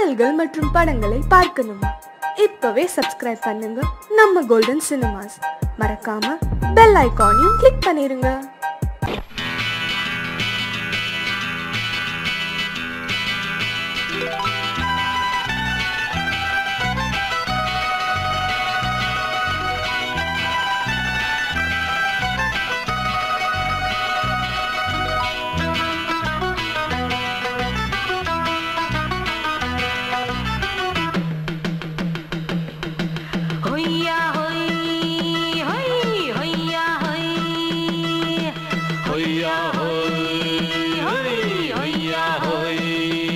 பாடல்கள் மற்றும் படங்களை பார்க்கணுமா இப்பவே சப்ஸ்கிரைப் பண்ணுங்க நம்ம கோல்டன் சினிமாஸ் மறக்காம பெல் ஐகானையும் கிளிக் பண்ணிருங்க ஹொய்யா ஹொய் ஹொய் ஹொய்யா ஹொய் ஹொய்யா ஹொய் ஹொய்யா ஹொய்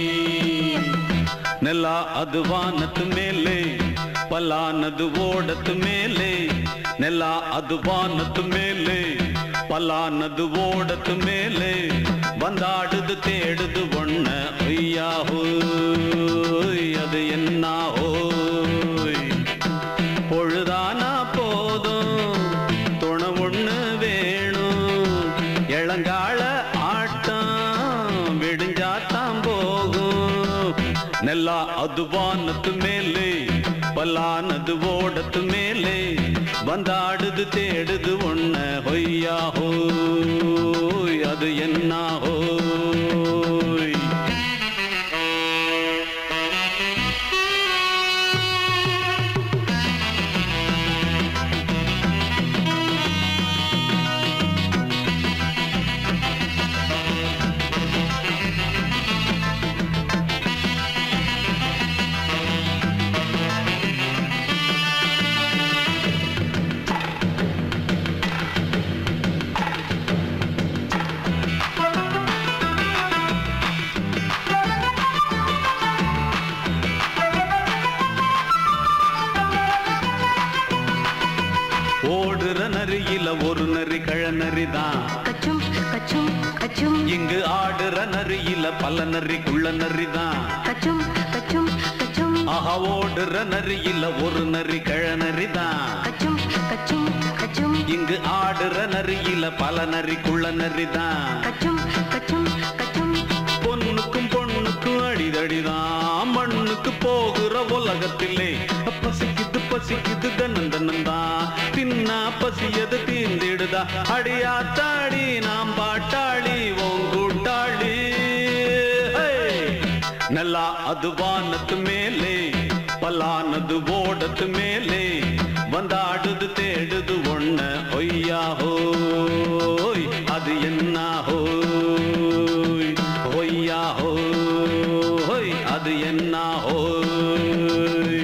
ನೆಲ ಅದು ವಾನದ ಮೇಲೆ ಪಲಾನದು ಓಡದ ಮೇಲೆ ನೆಲ ಅದು ವಾನದ ಮೇಲೆ பலானது ஓடத்து மேலே வந்தாடுது தேடுது ஒண்ண ஐயா ஹோய் அது என்ன ஹோய் பொழுதானா போதும் துணை ஒண்ணு வேணும் இளங்கால ஆட்டம் விடிஞ்சாத்தான் போகும் நெல்லா அது வானத்து மேலே பலானது ஓடத்து மேலே வந்தாடுது தேடுது ஒண்ண ஹொய்யா ஹோய் அது என்ன ஹோய் ஓடுற நரியில ஒரு நரி கழநரிதான் கச்சும் கச்சும் கச்சும் இங்கு ஆடுற நரியில பல நரி குள்ள நரிதான் கச்சும் கச்சும் கச்சும் ஆஹா ஓடுற நரியில ஒரு நரி கழநரிதான் கச்சும் கச்சும் கச்சும் இங்கு ஆடுற நரியில பல நரி குள்ள நரிதான் கச்சும் கச்சும் கச்சும் பொண்ணுக்கும் பொண்ணுக்கும் அடிதடிதான் மண்ணுக்கு போகிற உலகத்திலே பசிக்குது பசிக்குது தன்னன் தன்னந்தான் தின்னா பசியது தீர்ந்திடுதா அடியாத்தாடி நாம் பாட்டாளி ஓங்கூட்டாளி ஹே! நல்லா அது வானத்து மேலே பலானது ஓடத்து மேலே வந்தாடுது தேடுது ஒண்ண ஒய்யா ஹோய் அது என்ன ஹோய் ஒய்யா ஹோய் அது என்ன ஹோய்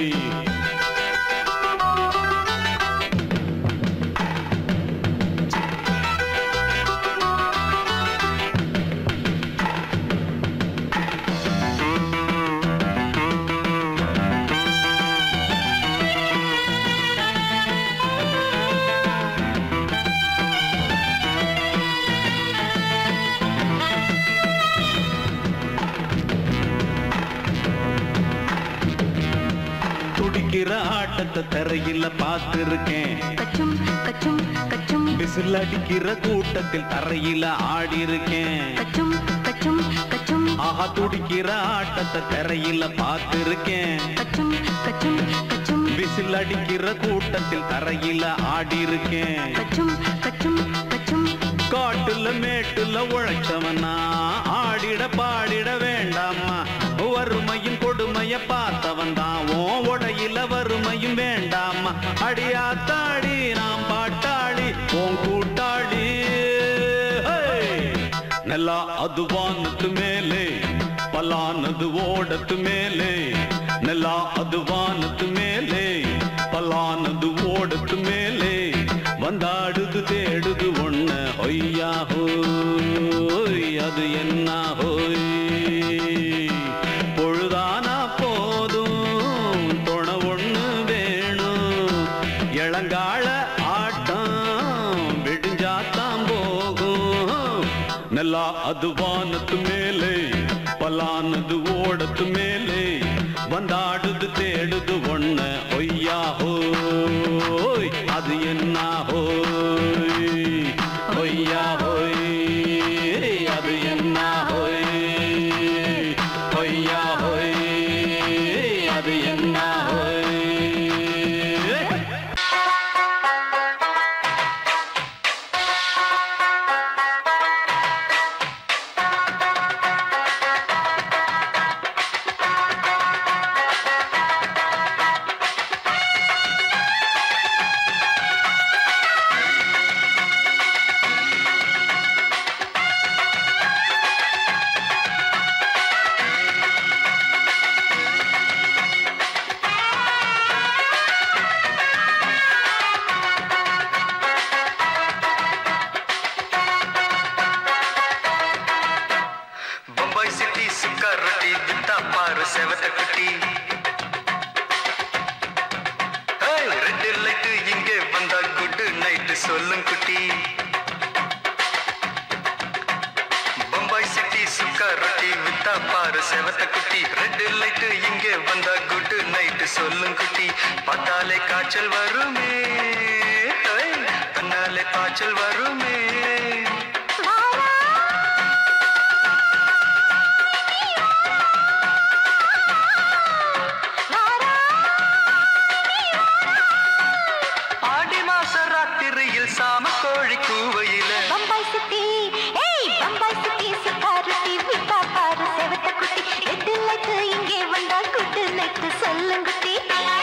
துடிக்கிற ஆட்டத்தை தரையில பார்த்திருக்கேன் கச்சும் கச்சும் கச்சும் விசில் அடிக்கிற கூட்டத்தில் தரையில ஆடி இருக்கேன் கச்சும் கச்சும் கச்சும் ஆஹா துடிக்கிற ஆட்டத்தை தரையில பார்த்திருக்கேன் கச்சும் கச்சும் கச்சும் விசில் அடிக்கிற கூட்டத்தில் தரையில ஆடி இருக்கேன் கச்சும் கச்சும் கச்சும் காட்டுல மேட்டுல உழைச்சவனா ஆடிட பாடிட வேண்டாமா வறுமையும் கொடுமைய பார்த்தவன் தான் ஓ உடையில வறுமையும் வேண்டாமா அடியாத்தாடி நாம் பாட்டாளி ஓன் கூட்டாளி ஹே! நல்லா அது வானத்து மேலே பலானது ஓடத்து மேலே நல்லா அது வானத்து மேலே பலானது ஓடத்து மேலே வந்தாடுது தேடுது ஒண்ண ஒய்யா ஹோய் அது என்ன ஹோய் பொழுதானா போதும் துணை ஒண்ணு வேணும் இளங்கால ஆட்டம் விடிஞ்சாத்தான் போகும் நல்லா அது வானத்து மேலே பலானது ஓடத்து மேலே வந்தாடுது தேடுது ஒண்ண ஒய்யா ஹோய் அது என்ன ஹோய் ஒய்யா ஹோய் அது என்ன ஹோய் ஒய்யா ஹோய் செவத்த குட்டி ரெண்டு லைட்டு இங்கே வந்தா குட் நைட்டு சொல்லும் குட்டி பம்பாய் சிட்டி சுக்கா ரொட்டி வித்தா பாரு செவத்த குட்டி ரெண்டு லைட்டு இங்கே வந்தா குட் நைட்டு சொல்லும் குட்டி பார்த்தாலே காய்ச்சல் வருமே ஹை, கண்ணாலே காய்ச்சல் வருமே ஆடி மாச ராத்திரியில் சாம கோழி கூவையில பம்பாய் சிட்டி ஏய் பம்பாய் சிட்டி சிக்காரத்தி விட்டா பாரு செவத்த குட்டி எட்டு லைட்டு இங்கே வந்தா குட்டு லைட்டு சொல்லுங்குட்டி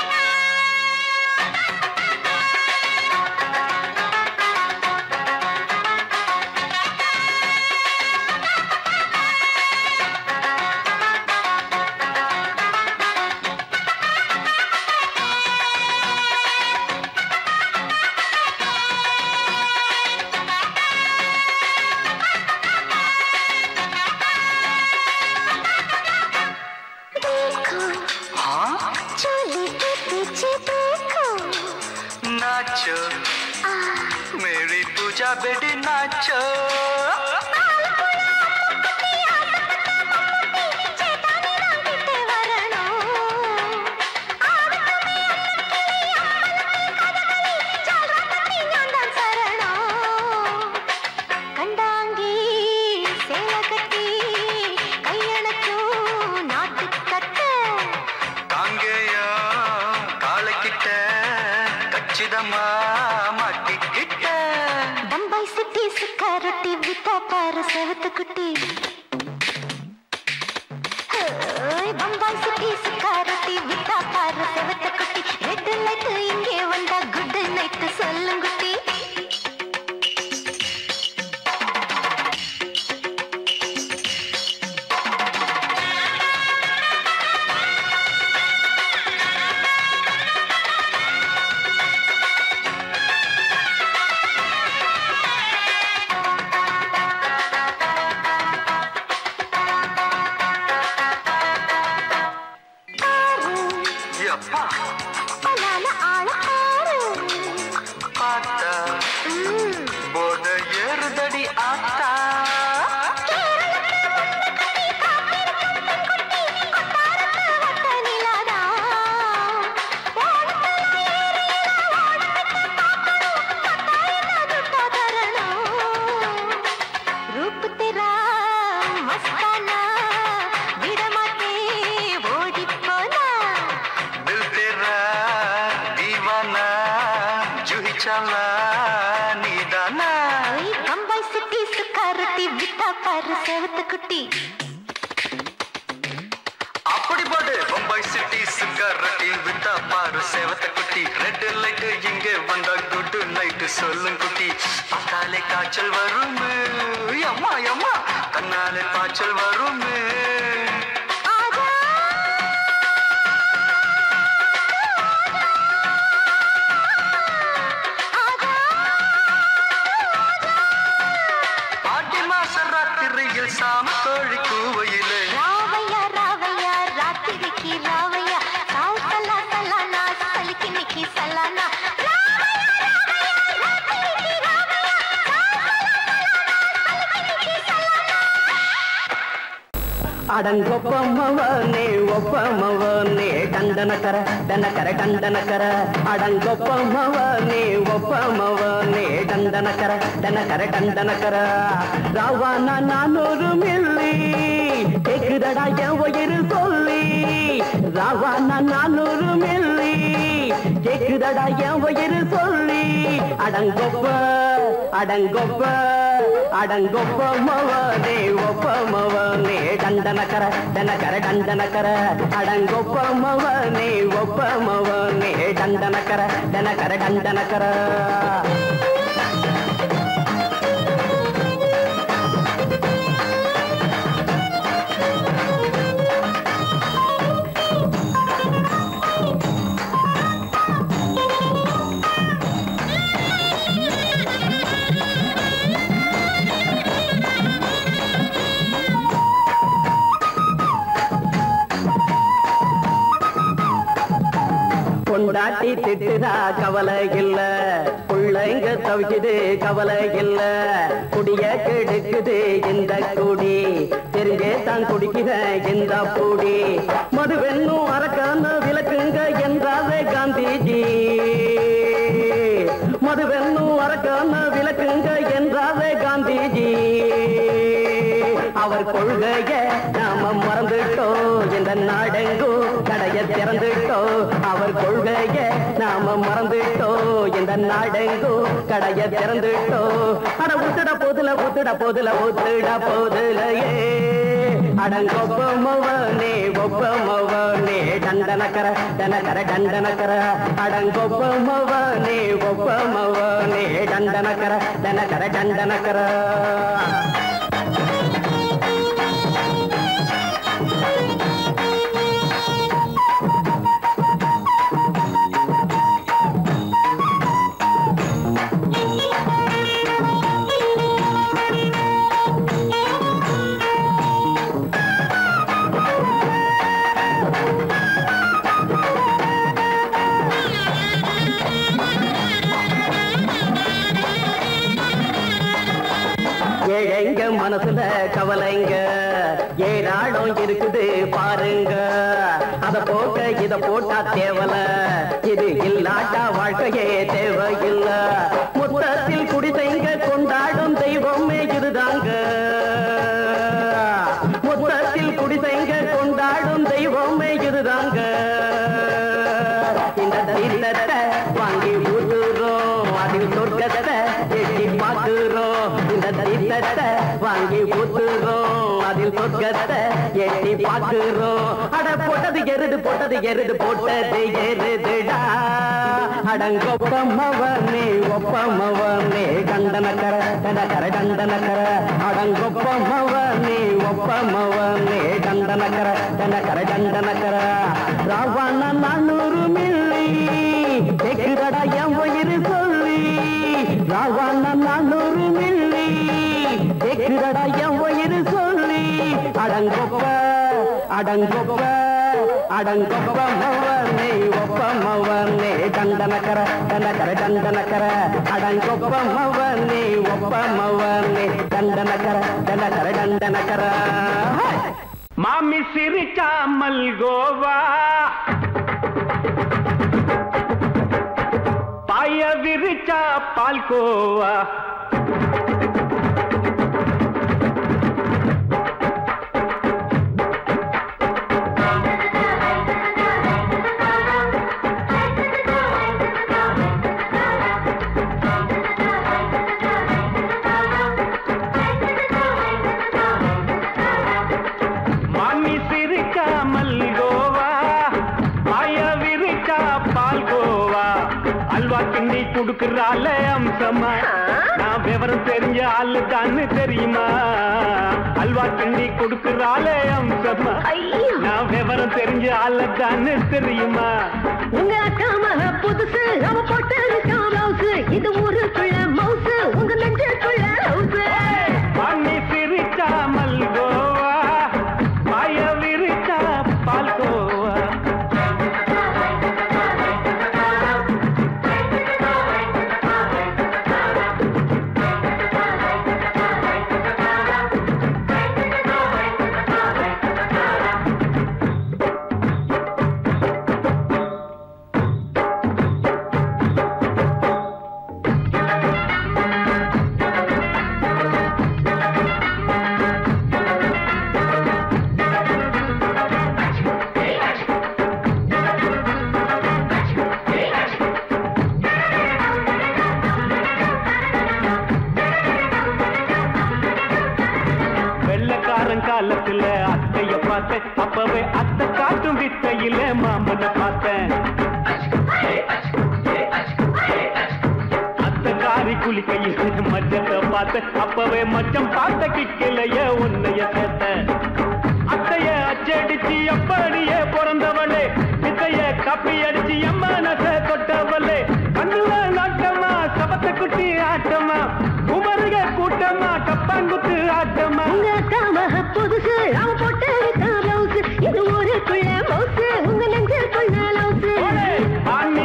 देखो हाँ चोली के पीछे देखो नाचो मेरी पूजा बेटी नाचो சேட்டானி நான் விட்டு வரணும் ஆவட்டுமே அன்னக்கிளி அம்மலமே கதகளி ஜால்ராத்தனி நான் தான் சரணம் கண்டாங்கி சேல கட்டி கையணக்கும் நாட்டு கட்ட காங்கேயா காலக்கிட்ட கச்சிதமா மாட்டிக்கிட்ட பம்பாய் சிட்டி சுக்கா ரொட்டி வித்தா பாரு செவத்து குட்டி ஹோய், பம்பாய் சிட்டி சுக்கா ரொட்டி வித்தா பாரு செவத்து குட்டி ரெட் லைட் இங்கே வந்தா குட் நைட் சொல்லுங்குட்டி எப்பா பலான ஆள ஆறு பார்த்தா ம், போத ஏறுதடி ஆத்தா வட்ட நிலாதான். ஓடத்துல ஏறினா ஓடத்துக்கு பார்க்கணும். கட்டாயமா துட்டா தரணும். रूप तेरा मस्ताना விடமாட்டே ஓடிப் போனா दिल तेरा दीवाना जूही चाला नीदाना ஓய் பம்பாய் சிட்டி சுக்காரத்தி விட்டா பாரு செவத்து குட்டி அப்படி போடு பம்பாய் சிட்டி சிகரெட்டி வித்தா பாரு சேவத்த குட்டி ரெட் லைட் இங்கே வந்தா குட் நைட் சொல்லும் குட்டி பார்த்தாலே காய்ச்சல் வருமே அம்மா அம்மா கண்ணாலே காய்ச்சல் வருமே ஆஜா ஆஜா ஆடி மாச ராத்திரியில் சாம கோழி கூவையிலே ராவையா ராவையா ராத்திரிக்கு ராவையா சாவு சலா சலானா சலிக்கு நிக்கி சலானா ராவையா ராவையா ராத்திரிக்கு ராவையா ಅಡಂಗೊಪ್ಪಮ್ಮವನೇ ಒಪ್ಪಮ್ಮವನೇ ದಂಡನಕರ ದನಕರ ದಂಡನಕರ ಅಡಂಗೊಪ್ಪಮ್ಮವನೇ ಒಪ್ಪಮ್ಮವನೇ ದಂಡನಕರ ದನಕರ ದಂಡನಕರ ரவான நானூறு மில்லி கேக்குதடா என் உயிர் சொல்லி ரவான நானூறு மில்லி கேக்குதடா என் உயிர் சொல்லி அடங்கொப்ப அடங்கொப்ப அடங்கொப்ப மவனே ஒப்ப மவனே டண்டனக்கர டனக்கர டண்டனக்கர அடங்கொப்ப மவனே ஒப்ப மவனே டண்டனக்கர டனக்கர டண்டனக்கர பொண்டாட்டி திட்டுதா கவலை இல்ல பிள்ளைங்க தவிக்குது கவலை இல்ல குடிய கெடுக்குது இந்த குடி தெரிஞ்சே தான் குடிக்கிற இந்த பூடி மதுவென்னும் அரக்கான விளக்குங்க என்றாவே காந்திஜி மதுவென்னும் அரக்கான விளக்குங்க என்றாவே காந்திஜி அவர் கொள்கைய நாம மறந்துட்டோம் இந்த நாடெங்கும் கடைய திறந்துட்டோம் அவர் கொள்கைய நாம மறந்துட்டோம் இந்த நாடெங்கும் கடைய திறந்துட்டோம் அட ஊத்துட போதுல ஊத்துட போதுல ஊத்துட போதுலையே அடங்கொப்பமவனே ஒப்பமவனே டண்டனக்கர டனக்கர டண்டனக்கர அடங்கொப்பமவனே ஒப்பமவனே டண்டனக்கர டனக்கர டண்டனக்கர ஏழைங்க மனசுல கவலைங்க ஏராளம் இருக்குது பாருங்க அத போக்க இத போட்டா தேவல இது இல்லாட்டா வாழ்க்கையே தேவையில்ல மொத்தத்தில் குடிசைங்க கொண்டாடும் தெய்வமே இதுதாங்க மொத்தத்தில் குடிசைங்க கொண்டாடும் தெய்வமே இதுதாங்க இந்த தீர்த்தத்தை வாங்கி ஊத்துறோம் அதில் சொர்க்கத்தை எட்டி பார்க்கிறோம் இந்த தீர்த்தத்தை வாங்கி ஊத்துறோம் அதில் சொர்க்கத்தை எட்டி பார்க்கிறோம் அட போட்டது எருது போட்டது எருது போட்டது எருதுடா அடங்கொப்பமவனே ஒப்பமவனே கண்டனக்கர கண்டனக்கர கண்டனக்கர அடங்கொப்பமவனே ஒப்பமவனே கண்டனக்கர கண்டனக்கர கண்டனக்கர ராவண நானூறு மில்லி கேக்குதடா என் உயிர் சொல்லி ராவண நானூறு மில்லி கேக்குதடா என் உயிர் சொல்லி அடங்கொப்ப அடங்கொப்ப அடங்கொப்ப மவனே ஒப்ப மவனே தண்டனக்கர தண்டக்கர தண்டனக்கர அடங்கொப்ப மவனே ஒப்ப மவனே தண்டனக்கர தண்டக்கர தண்டனக்கர மாமி சிரிக்காமல் கோவா பாய விரிச்சா பால்கோவா மாமி சிரிக்காமல் கோவா பாய விரிச்சா பால்கோவா அல்வா கிண்டி குடுக்கறால அம்சமா நான் விவரம் தெரிஞ்ச ஆளு தான்னு தெரியுமா அல்வா கிண்டி குடுக்கறால அம்சமா நான் விவரம் தெரிஞ்ச ஆளு தான்னு தெரியுமா உங்க அக்கா மக புதுசு அவ போட்டு பிளவுஸ் இது ஊருக்குள்ள மவுசு உங்க நெஞ்சுக்குள்ள ஹவுஸ் மாமி சிரிக்காமல் கோவா பாய விரிச்சா பால்கோவா வெள்ளக்காரன் காலத்துல அத்தைய பார்த்தேன் அப்பவே அத்தை காட்டும் வித்தையில மாமனை பார்த்தேன் அத்தை காரி குளிக்கையில் மச்சத்தை பார்த்தேன் அப்பவே மச்சம் பார்த்த கிக்கலைய உன்னைய சேர்த்த அத்தைய அச்சடிச்சு அப்படியே பிறந்தவளே வித்தைய கப்பி அடிச்சு எம்மனச தொட்டவளே கண்ணுல நாட்டமா சபத்த குட்டி ஆட்டமா குமருக கூட்டமா கப்பாங்குத்து ஆட்டமா உங்க அக்கா மக புதுசு அவ போட்டு பிளவுஸ் இது ஊருக்குள்ள மவுசு உங்க நெஞ்சுக்குள்ள ஓலே, லவுஸ் ஆணி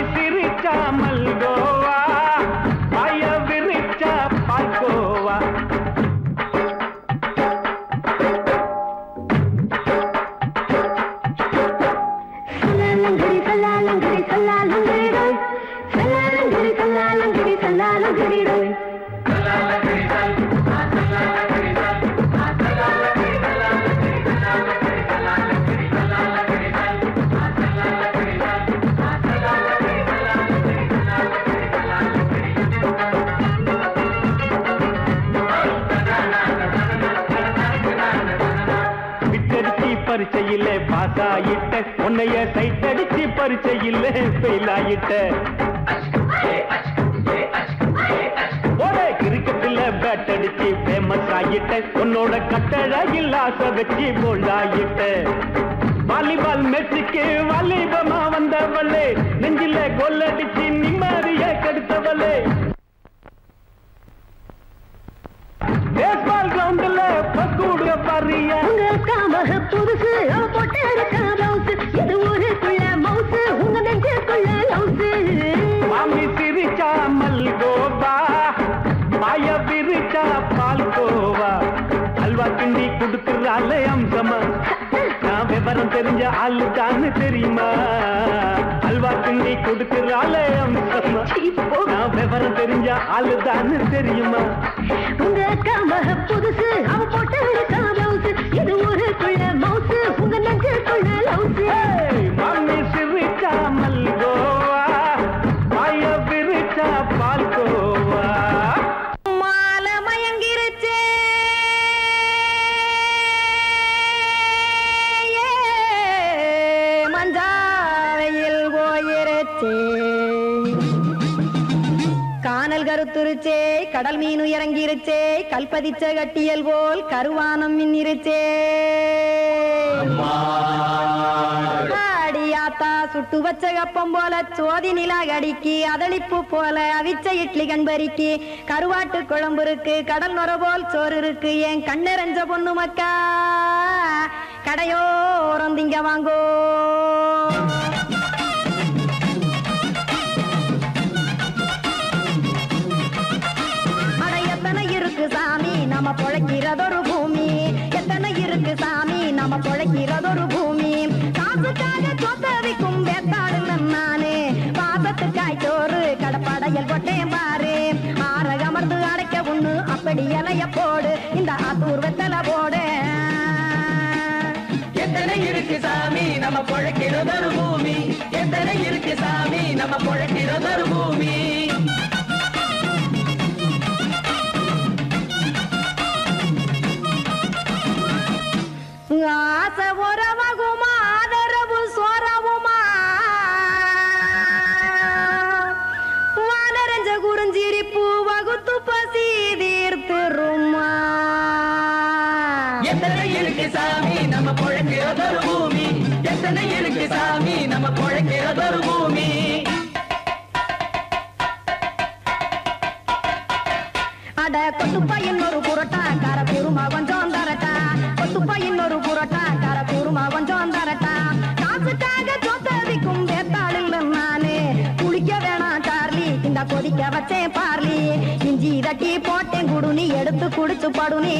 சல்லாலங்கடி சல்லாலங்கடி சல்லாலங்கடி டோய் சல்லாலங்கடி சல்லாலங்கடி சல்லாலங்கடி டோய் விட்டடிச்சு பரிச்சையில பாஸ் ஆயிட்ட உன்னைய சைட் அடிச்சு பரிச்சையில ஃபெயில் ஆயிட்ட ஒரே கிரிக்கெட்ல பேட் அடிச்சு ஃபேமஸ் ஆயிட்ட உன்னோட கட்டழகில் ஆசை வச்சு போல்ட் ஆயிட்ட வாலிபால் மேட்சுக்கு வாலிபமா வந்தவளே நெஞ்சில கோல் அடிச்சு நிம்மதிய கெடுத்தவளே பேஸ்பால் கிரவுண்ட்ல பக்கூடுற பாரியா உங்க காமக புதுசு அவ போட்டு இருக்க மவுசு இது ஊருக்குள்ள மவுசு உங்க நெஞ்சுக்குள்ள லவுசு மாமி சிரிச்சா மல்கோவா பாய விரிச்சா பால்கோவா அல்வா கிண்டி கொடுக்கறாள் அம்சமா நான் விவரம் தெரிஞ்ச ஆளு தானு தெரியுமா அல்வா கிண்டி கொடுக்கறாள் அம்சமா நான் விவரம் தெரிஞ்ச ஆளு தானு தெரியுமா உங்க காமக புதுசு அவ போட்டு இருக்க மவுசு இது ஊருக்குள்ள மவுசு உங்க நெஞ்சுக்குள்ள லவுசு ஏய், மாமி சிரிச்சா மல்கோவா பாய விரிச்சா பால்கோவா மாலை மயங்கிருச்சே மஞ்சாவையில் போயிருச்சே கானல் கருத்துருச்சே கடல் மீன் இறங்கிருச்சே கல்பதிச்ச கட்டியல் போல் கருவானம் மின்னிருச்சே ஆடியாத்தா சுட்டு வச்ச கப்பம் போல சோதி நிலா கடிக்கு அதளிப்பு போல அவிச்ச இட்லி கண்பறிக்கு கருவாட்டு குழம்பு இருக்கு கடல் நுர போல் சோறு இருக்கு என் கண்ணெரஞ்ச பொண்ணு மக்கா கடையோரம் திங்க வாங்கோ அட எத்தனை இருக்கு சாமி நம்ம பொழைக்கிறதொரு பூமி எத்தனை இருக்கு சாமி நம்ம பொழைக்கிறதொரு பூமி காசுக்காக சொத்தவிக்கும் வேத்தாடு நானு பாசத்துக்காய் சோறு கடப்படையல் கொட்டேன் பாரு ஆற அமர்ந்து அடைக்க ஒண்ணு அப்படி இலைய போடு இந்த ஆத்தூர் வெத்தலை போடு எத்தனை இருக்கு சாமி நம்ம பொழைக்கிறதொரு பூமி எத்தனை இருக்கு சாமி நம்ம பொழைக்கிறதொரு பூமி ஆசை உறவகுமா ஆதரவு சோறவுமா வானரஞ்ச குறிஞ்சிரிப்பு வகுத்து பசி தீர்த்துருமா எத்தனை இருக்கு சாமி நம்ம பொழைக்கிறதொரு பூமி எத்தனை இருக்கு சாமி நம்ம பொழைக்கிறதொரு பூமி அட கொத்துப்பா இன்னொரு புரோட்டா கார பெருமா கொஞ்சம் தரட்டா கொத்துப்பா இன்னொரு புரோட்டா கார பெருமா கொஞ்சம் தரட்டா காசுக்காக சொத்ததிக்கும் வேத்தாளில் நானு குளிக்க வேணாம் சார்லி இந்த கொதிக்க வச்சேன் பார்லி இஞ்சி தட்டி போட்டேன் குடுனி எடுத்து குடிச்சு படுனி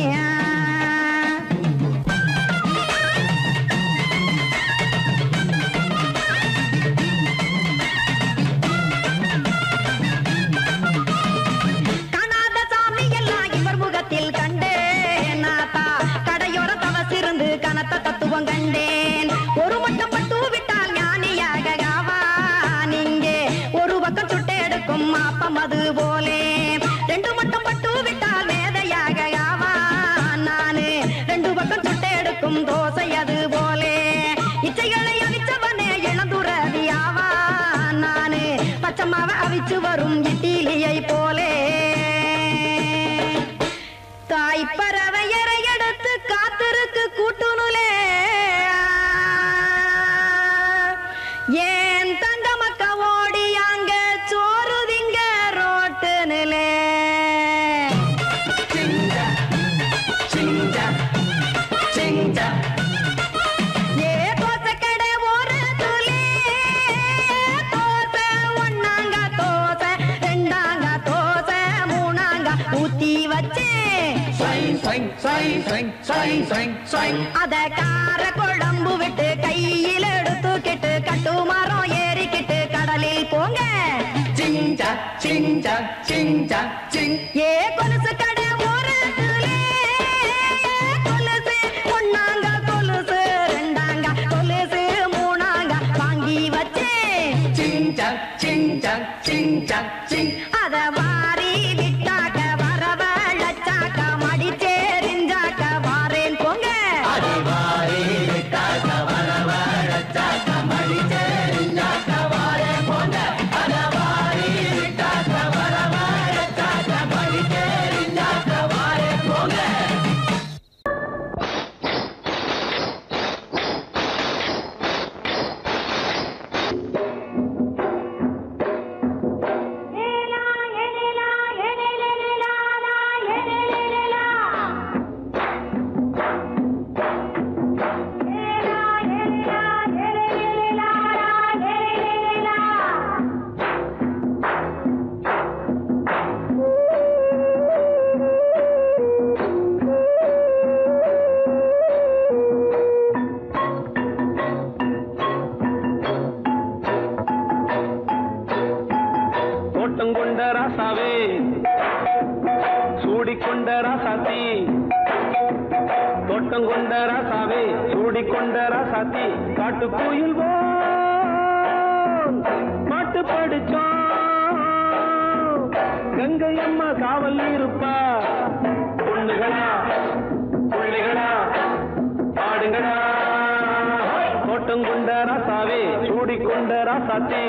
காணாத சாமி எல்லாம் இவர் முகத்தில் கண்டேன் நாத்தா கடையோர தவசிருந்து கனத்த தத்துவம் கண்டேன் ஒரு மட்டம் பட்டு விட்டால் ஞானியாக ஆவான் இங்கே ஒரு பக்கம் சுட்டு எடுக்கும் மாப்பம் அது போலே ரெண்டு மட்டம் பட்டு விட்டால் மேதையாக ஆவான் நானு ரெண்டு பக்கம் சுட்டு எடுக்கும் தோசை அது போலே இச்சைகளை அவிச்சவனே இளந்துறவி ஆவான் நானு பச்சமாவ அவிச்சு வரும் இட்டிலியை போலே தாய் பறவையரை எடுத்து காத்திருக்கு கூட்டுனுலே ஏன் தங்க மக்க ஓடி அங்க சோறு திங்க ரோட்டு நிலே சிங்கா சிங்கா சிங்கா ஏ தோசை கடை ஒரு துளி தோசை ஒன்னாங்க தோசை ரெண்டாங்க தோசை மூணாங்க ஊத்தி வச்சேன் சைன் சைன் சைன் சைன் சைன் சைன் சைன் அத கார குழம்பு விட்டு கையில் எடுத்துக்கிட்டு கட்டுமா ஏ கொலுசு கடை ஓரத்திலே கொலுசு ஒண்ணாங்க கொலுசு ரெண்டாங்க கொலுசு மூணாங்க வாங்கி வச்சேன் அத வாரி விட்டாக்க வரவழைச்சாக்க மடிச்சேரிஞ்சாக்க வாரேன் போங்க தோட்டம் கொண்ட ராசாவே சூடிக்கொண்ட ராசாத்தி தோட்டம் கொண்ட ராசாவே சூடிக்கொண்ட ராசாத்தி காட்டு கோயில் பாட்டு படிச்சோம் கங்கை அம்மா காவல் இருப்பா பொண்ணுகளா பிள்ளைகளா பாடுங்களா தோட்டம் கொண்ட ராசாவே சூடிக்கொண்ட ராசாத்தி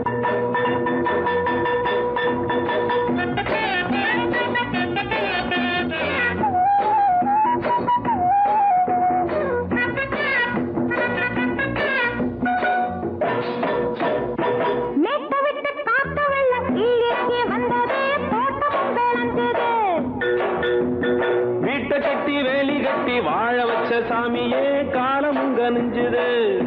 மேட்ட விட்டு காத்த வெள்ளம் கீழே வந்தது தோட்டமும் விளைஞ்சது வீட்டை கட்டி வேலி கட்டி வாழ வச்ச சாமியே காலமுங்க நெஞ்சுது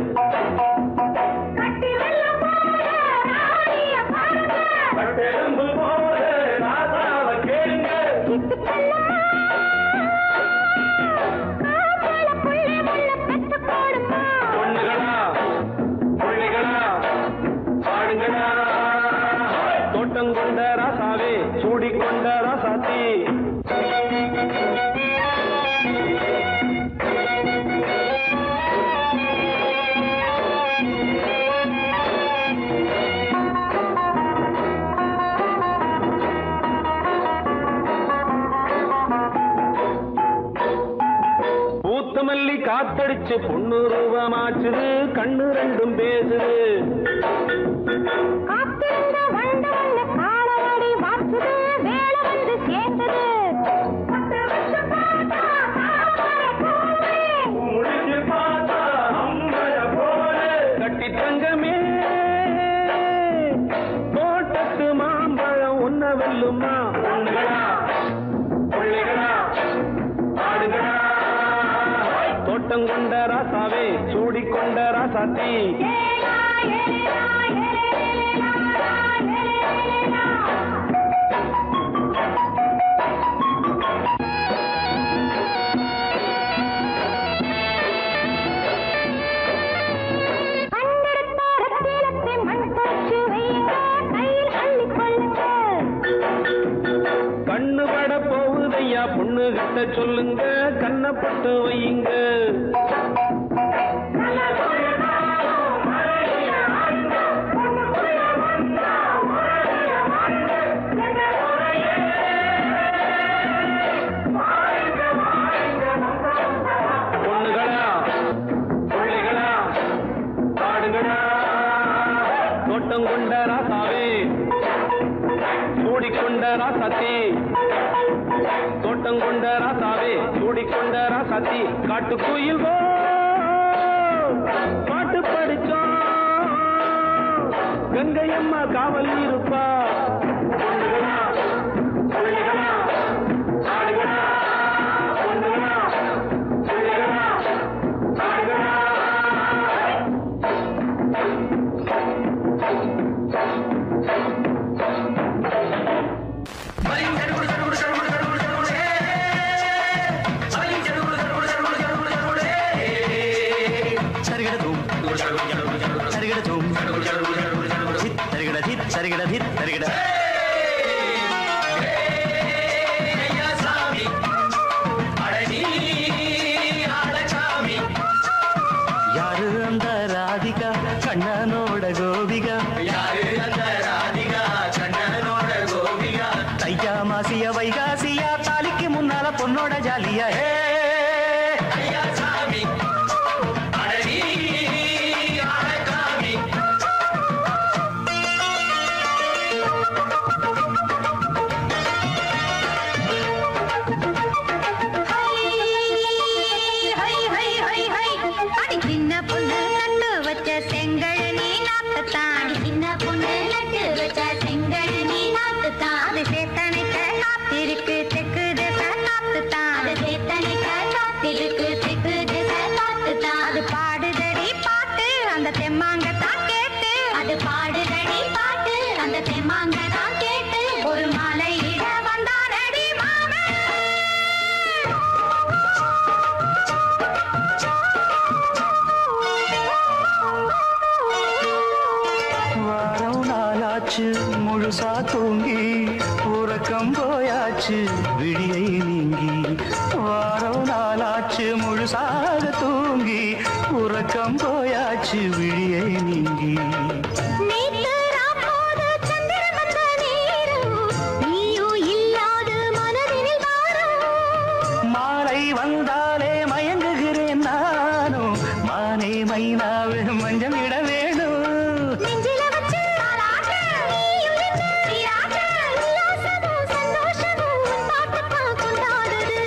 கட்டி வெள்ளம் போல ராணிய பாருங்க பட்டெலும்பு போல ராசாவ கேளுங்க சித்து செல்லம்மா காப்பாள புள்ளை முள்ள பெத்து போடுமா பொண்ணுகளா பிள்ளைகளா பாடுங்களா தோட்டம் கொண்ட ராசாவே சூடிக்கொண்ட ராசாத்தி பூத்த மல்லி காத்தடிச்சு பொண்ணு ரூபமாச்சுது கண்ணு ரெண்டும் பேசுது காத்திருந்த வண்டு வந்து காலவாடி வாச்சுது வேலை வந்து சேர்ந்தது பத்து வருஷம் பார்த்தா தாமரை பூவே. முடிஞ்சு பார்த்தா அம்பல போல கட்டி தங்கமே தோட்டத்து மாம்பழம் உன்ன வெல்லுமா பொண்ணுகளா பிள்ளைகளா ஆடுகளா தோட்டம் கொண்ட ராசாவே சூடிக்கொண்ட ராசாத்தி ஏலா, ஏலா, ஏலேலேலா, ஏலேலேலா. கண்டெடுத்த ரத்தினத்தை மண் போச்சு வையுங்க, கையில் அள்ளிக் கொள்ளுங்க. கண்ணு பட போகுதையா பொண்ணு கிட்ட சொல்லுங்க கண்ணப்பட்டு வையுங்க பொண்ணுகளா பிள்ளைகளா பாடுங்களா தோட்டம் கொண்ட ராசாவே சூடிக்கொண்ட ராசாத்தி தோட்டம் கொண்ட ராசாவே சூடிக்கொண்ட ராசாத்தி காட்டு கோயில் பாட்டு படிச்சோம் கங்கை அம்மா காவல் இருப்பா பொண்ணுகளா, பிள்ளைகளா, ஆடுகளா, பொண்ணுகளா, பிள்ளைகளா, ஆடுகளா. சரிகிட தூம் சரிகிட தூம் சரிகிட தித் சரிகிட தித் சரிகிட செங்கழனி நாத்துத்தான் சின்ன பொண்ணு நட்டு வச்ச செங்கழனி நாத்துத்தான் அது சேத்தனைக்க காத்திருக்கு தெற்கு திச நாத்துத்தான் அது சேத்தனைக்க காத்திருக்கு தெற்கு திச நாத்துத்தான் அது பாடுதடி பாட்டு அந்த தெம்மாங்கத்தான் கேட்டு அது பாடுதடி பாட்டு அந்த தெம்மாங்கத்தான் கேட்டு ஒரு மாலையிட வந்தானடி மாமன் வாரம் நாளாச்சு முழுசா தூங்கி உறக்கம் போயாச்சு விழியை நீங்கி வாரம் நாளாச்சு முழுசாக தூங்கி உறக்கம் போயாச்சு விழியை நீங்கி நேத்து ராப்போது சந்திரன் வந்த நேரம், நீயும் இல்லாத மனதினில் வாரம். மாலை வந்தாலே மயங்குகிறேன் நானும் மானே மைனாவே மஞ்சம் இட வேணும் நெஞ்சில வச்சு தாலாட்டு, நீயும் நின்று நீராட்டு. உல்லாசமும் சந்தோஷமும் உன் பாட்டுத்தான் கொண்டாடுது.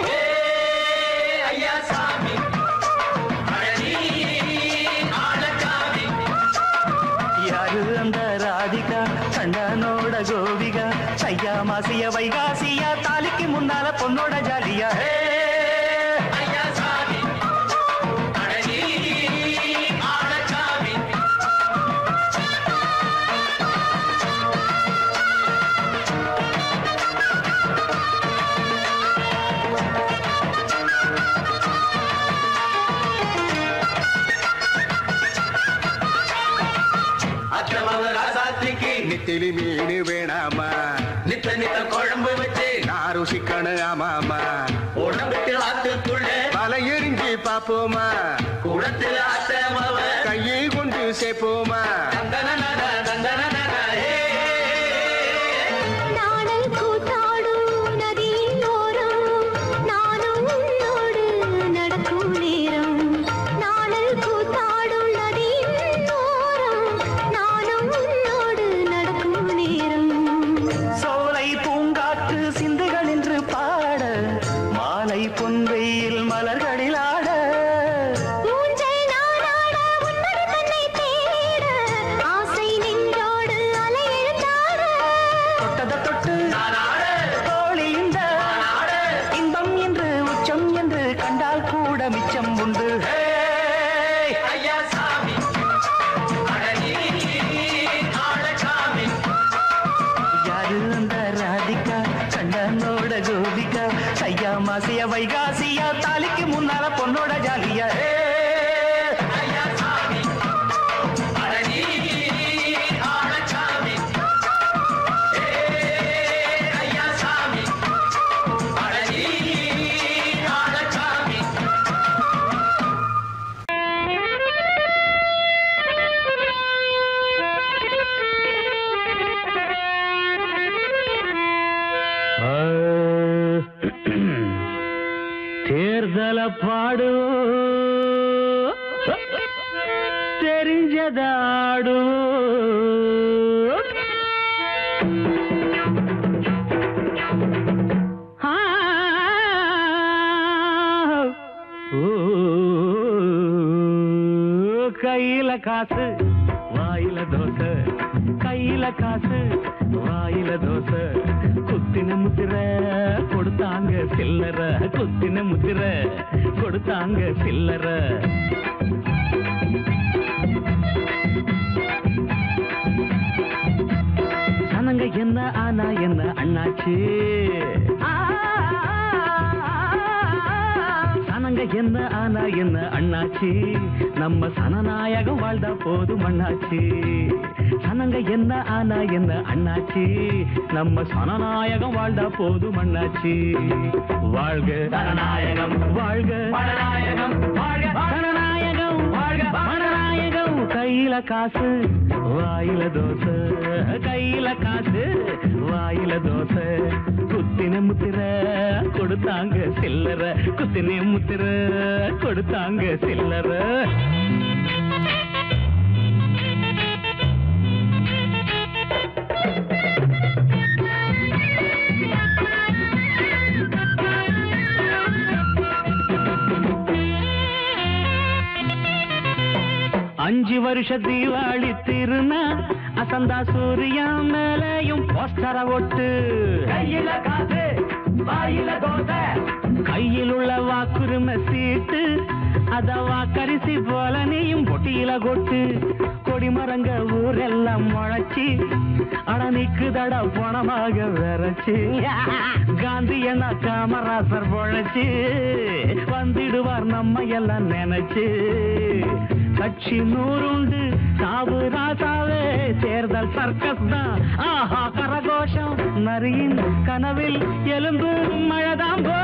யாரு அந்த ராதிகா கண்டனோட கோபிகா சையா மாசிய வைகாசியா தாலிக்கு முன்னால பொண்ணோட ஜாலியா ஹே! நித்திலி மீன் வேணாமா நித்த நித்த குழம்பு வச்சு நான் ருசிக்கணும் ஆமாமா உடம்புக்கு ஆத்துக்குள்ள வலை எரிஞ்சு பாப்போமா குடத்துல ஆத்தமவ கையை கொண்டு சேர்ப்போமா தந்தனனன, தந்தனனன, ஏ. நாடல் கூத்தாடும் நதியின் ஓரம், நானும் உன்னோடு நடக்கும் நேரம். நாடல் கூத்தாடும் நதியின் ஓரம், நானும் உன்னோடு நடக்கும் நேரம். சோலை பூங்காற்று சிந்துகள் என்று பாட மாலை பொன்வெயில் மலர்களில் ஆட ஊஞ்சல் நானாட, உன்மடி தன்னை தேட, ஆசை நெஞ்சோடு அலை எழுந்தாட. தொட்டத தொட்டு நானாட, தோழி இந்த நானாட, இன்பம் என்று உச்சம் என்று கண்டால் கூட மிச்சம் உண்டு ஹே! ஐயா சாமி அடனி ஆளச்சாமி யாரு அந்த ராதிகா கண்டனோட கோபிகா சையா மாசிய வைகாசியா தாலிக்கு முன்னால பொண்ணோட ஜாலியா ஹே! ஐயா சாமி அடனி ஆளச்சாமி ஏ, ஐயா சாமி அடனி ஆளச்சாமி தேர்தல பாடு தெரிஞ்சதாடு கையில காசு வாயில தோசை கையில காசு வாயில தோசை குத்தின முத்திர கொடுத்தாங்க சில்லற குத்தின முத்திர கொடுத்தாங்க சில்லற சனங்க என்ன ஆனா என்ன அண்ணாச்சு சனங்க என்ன ஆனா என்ன அண்ணாச்சி நம்ம சனநாயகம் வாழ்ந்தா போதும் அண்ணாச்சி சனங்க என்ன ஆனா என்ன அண்ணாச்சி நம்ம சனநாயகம் வாழ்ந்தா போதும் அண்ணாச்சி வாழ்க சனநாயகம் வாழ்க பணநாயகம் வாழ்க சனநாயகம் வாழ்க மனநாயகம் கையில காசு வாயில தோசை கையில காசு வாயில தோசை குத்தின முத்திர கொடுத்தாங்க சில்லற குத்தின முத்திர கொடுத்தாங்க சில்லற அஞ்சு வரி வருஷ தீபாவளி திருநா அசந்தா சூரியா மேலையும் போஸ்டர ஒட்டு கையில காசு வாயில தோசை கையில் உள்ள வாக்குரிமை சீட்டு அத வாக்கரிசி போல நீயும் பொட்டியில கொட்டு கொடிமரங்க ஊரெல்லாம் முளைச்சி அட நிக்குதட பணமாக விரைச்சு காந்தி என்ன காமராசர் பொழைச்சு வந்துடுவார் நம்ம எல்லாம் நினைச்சு கட்சி நூறுண்டு சாவு ராசாவே தேர்தல் சர்க்கஸ் தான் ஆஹா கரகோஷம் நரியின் கனவில் எலும்பு மழைதான் போ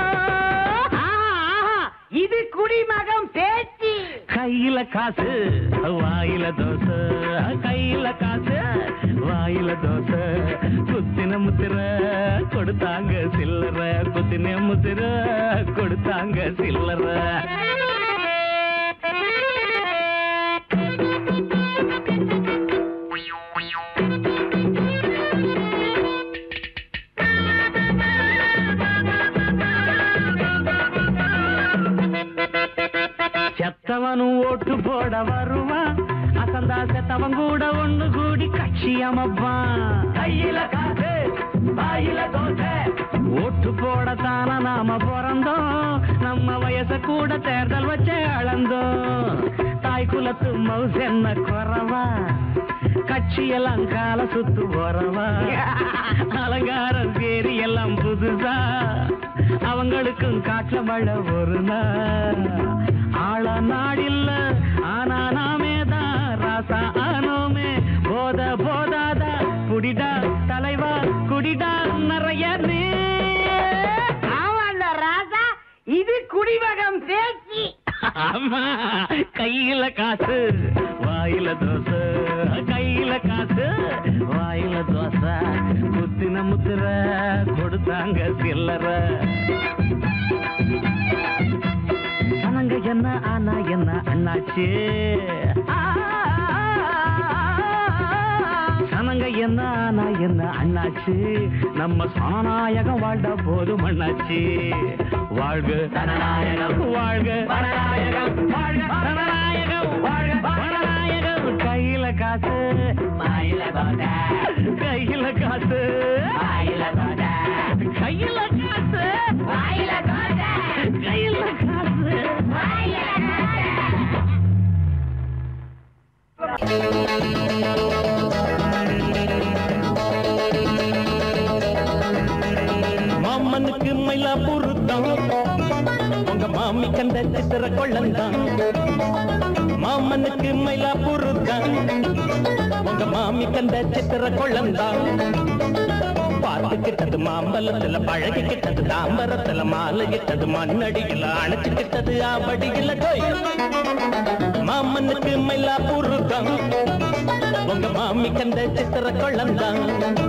இது குடிமகம் பேச்சு கையில காசு வாயில தோசை கையில காசு வாயில தோசை குத்தின முத்திர கொடுத்தாங்க சில்லற குத்தின முத்திர கொடுத்தாங்க சில்லற செத்தவனும் ஓட்டு போட வருவான் அசந்தா செத்தவன் கூட ஒண்ணு கூடி கட்சி அமைப்பான் கையில காசு வாயில தோசை ஓட்டு போடத்தான நாம பிறந்தோம் நம்ம வயச கூட தேர்தல் வச்சே அளந்தோம் தாய் குலத்து மவுஸ் என்ன குறவா கட்சியெல்லாம் கால சுத்து போறவா அலங்காரம் சேரி எல்லாம் புதுசா அவங்களுக்கும் காற்ற மழை ஒரு நாள் ஆள நாடில்ல ஆனா நாமே தான் ராசா ஆனோமே போத போதாதா குடிடா தலைவா குடிடா நிறைய நீ ஆமாண்டா ராஜா இது குடிமகம் பேச்சு ஆமா கையில காசு வாயில தோசை கையில காசு வாயில தோசை குத்தின முத்திர கொடுத்தாங்க சில்லற சனங்க என்ன ஆனா என்ன அண்ணாச்சு சனங்க என்ன ஆனா என்ன அண்ணாச்சு நம்ம சனநாயகம் வாழ்ந்த போது மண்ணாச்சு வாழ்க சனநாயகம் வாழ்க சனநாயகம் வாழ்க சனநாயகம் வாழ்க சனநாயகம் கையில காசு வாயில தோசை கையில காசு வாயில தோசை கையில காசு வாயில தோசை கையில காசு மாமனுக்கு மயிலாப்பூர் தான் உங்க மாமி கண்ட சித்திர கொள்ளந்தான் மாமனுக்கு மயிலாப்பூர் தான் உங்க மாமி கண்ட சித்திர கொள்ளந்தான் பார்த்துக்கிட்டது மாம்பழத்துல பழகிக்கிட்டது தாம்பரத்துல மாலையிட்டது மண்ணடியில அணைச்சுக்கிட்டது ஆவடியில டோய் மாமனுக்கு மயிலாப்பூர் தான் உங்க மாமி கண்ட சித்திர கொள்ளந்தான்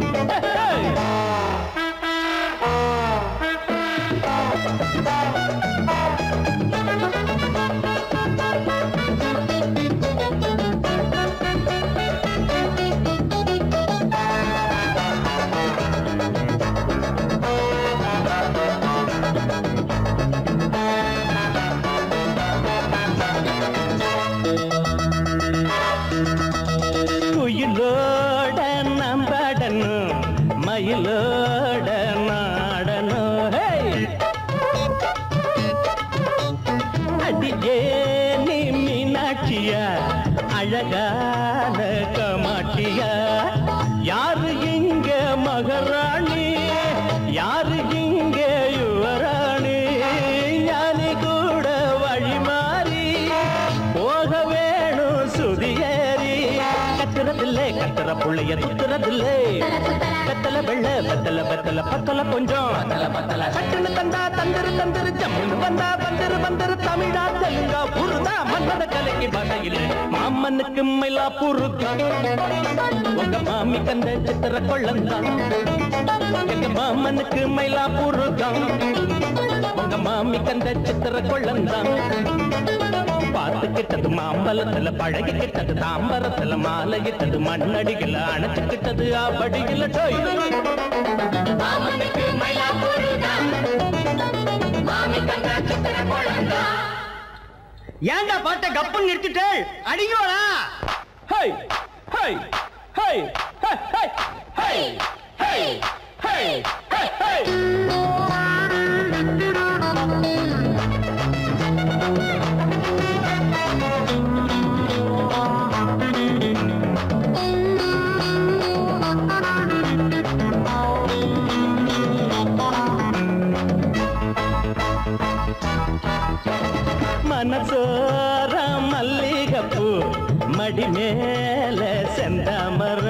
குயிலோட நம்படணும் மயிலோட நாடணும் ஹே! அடியே நீ மீனாட்சியா அழகான கமாட்சியா யாரு இங்க மகாராணி யாரு இங்க யுவராணி ஞானி கூட வழி மாறி போக வேணும் சுதியேறி கத்துறதில்லே கத்துற புள்ளைய துத்துறதில்லே வெத்தல வெள்ள வெத்தல வெத்தல பத்தல கொஞ்சம் சட்டுன்னு தந்தா தந்திரு தந்திரு ஜம்முன்னு வந்தா வந்திரு வந்திரு தமிழா தெலுங்கா புருதா மன்னத கலைக்கு வகையில் மாமனுக்கு மயிலா புருதா உங்க மாமி கந்த சித்திர கொள்ளந்தான் எங்க மாமனுக்கு மயிலா புருதா உங்க மாமி கந்த சித்திர கொள்ளந்தான் பார்த்துக்கிட்டது மாம்பழத்துல பழகிக்கிட்டது தாம்பரத்துல மாலையிட்டது மண்ணடிகள அணைச்சுக்கிட்டது ஆபடிகள டோய் ஏன்டா பாட்டை கப்புன்னு நிறுத்திட்டு அடிங்கோடா ஹை ஹை ஹை ஹை ஹை ஹை ஹை ஹை ஹை ஹை மனசோர மல்லிகப்பூ மடி மேல செந்தாமர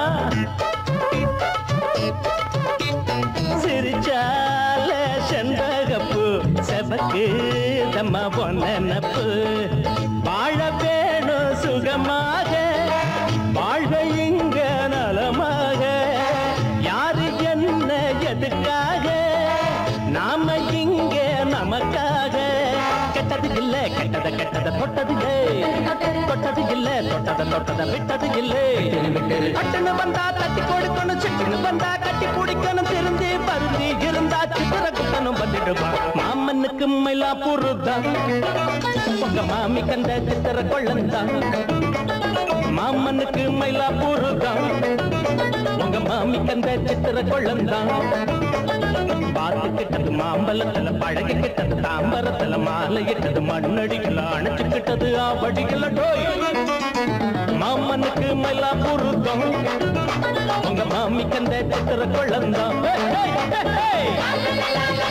சிரிச்சால செண்பகப்பூ செபக்கு தம்மா பொன்னப்பு வாழ வேணும் சுகமாக வாழ்க இங்க நலமாக யாரு என்ன எதுக்காக நாம இங்க நமக்காக கெட்டது இல்ல கெட்டத கெட்டத தொட்டது இல்ல தொட்டது இல்ல தொட்டத தொட்டத விட்டது இல்ல கட்டுன்னு வந்தா தட்டி கொடுக்கணும் சிட்டுன்னு வந்தா கட்டி பிடிக்கணும் திருந்தி பருந்தி இருந்தா சித்திர குட்டனும் வந்துடுவா மாமனுக்கு மயிலா புருதான் உங்க மாமி கந்த சித்திர கொள்ளந்தான் மாமனுக்கு மயிலா புருதான் உங்க மாமி கந்த சித்திர கொள்ளந்தான் பார்த்துக்கிட்டது மாம்பழத்துல பழகிக்கிட்டது தாம்பரத்துல மாலையிட்டது மண்ணடிக்கல அணைச்சுக்கிட்டது ஆவடிக்கல டோய் மாமனுக்கு மயிலா புருத்தம் உங்க மாமி கந்த சித்திர கொள்ளந்தான் ஹே, ஹே, ஹே, ஹே.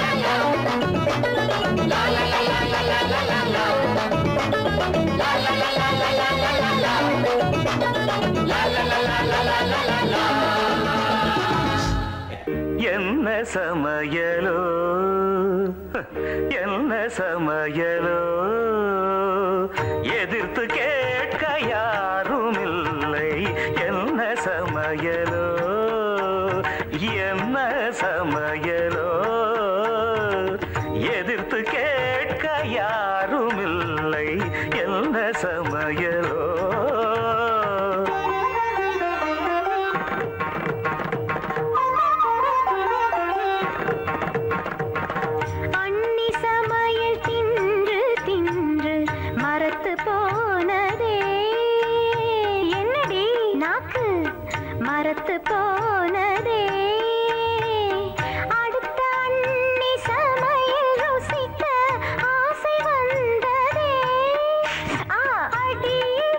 என்ன சமையலோ என்ன சமையலோ எதிர்த்து கேட்க யாரும் இல்லை என்ன சமையலோ என்ன சமையலோ எதிர்த்து கேட்க யாரும் இல்லை என்ன சமையலோ அன்னி சமையல் தின்று தின்று மரத்து போனதே என்னடி நாக்கு மரத்து போனதே அடுத்த அன்னி சமையல் ருசிக்க ஆசை வந்ததே ஆ, அடி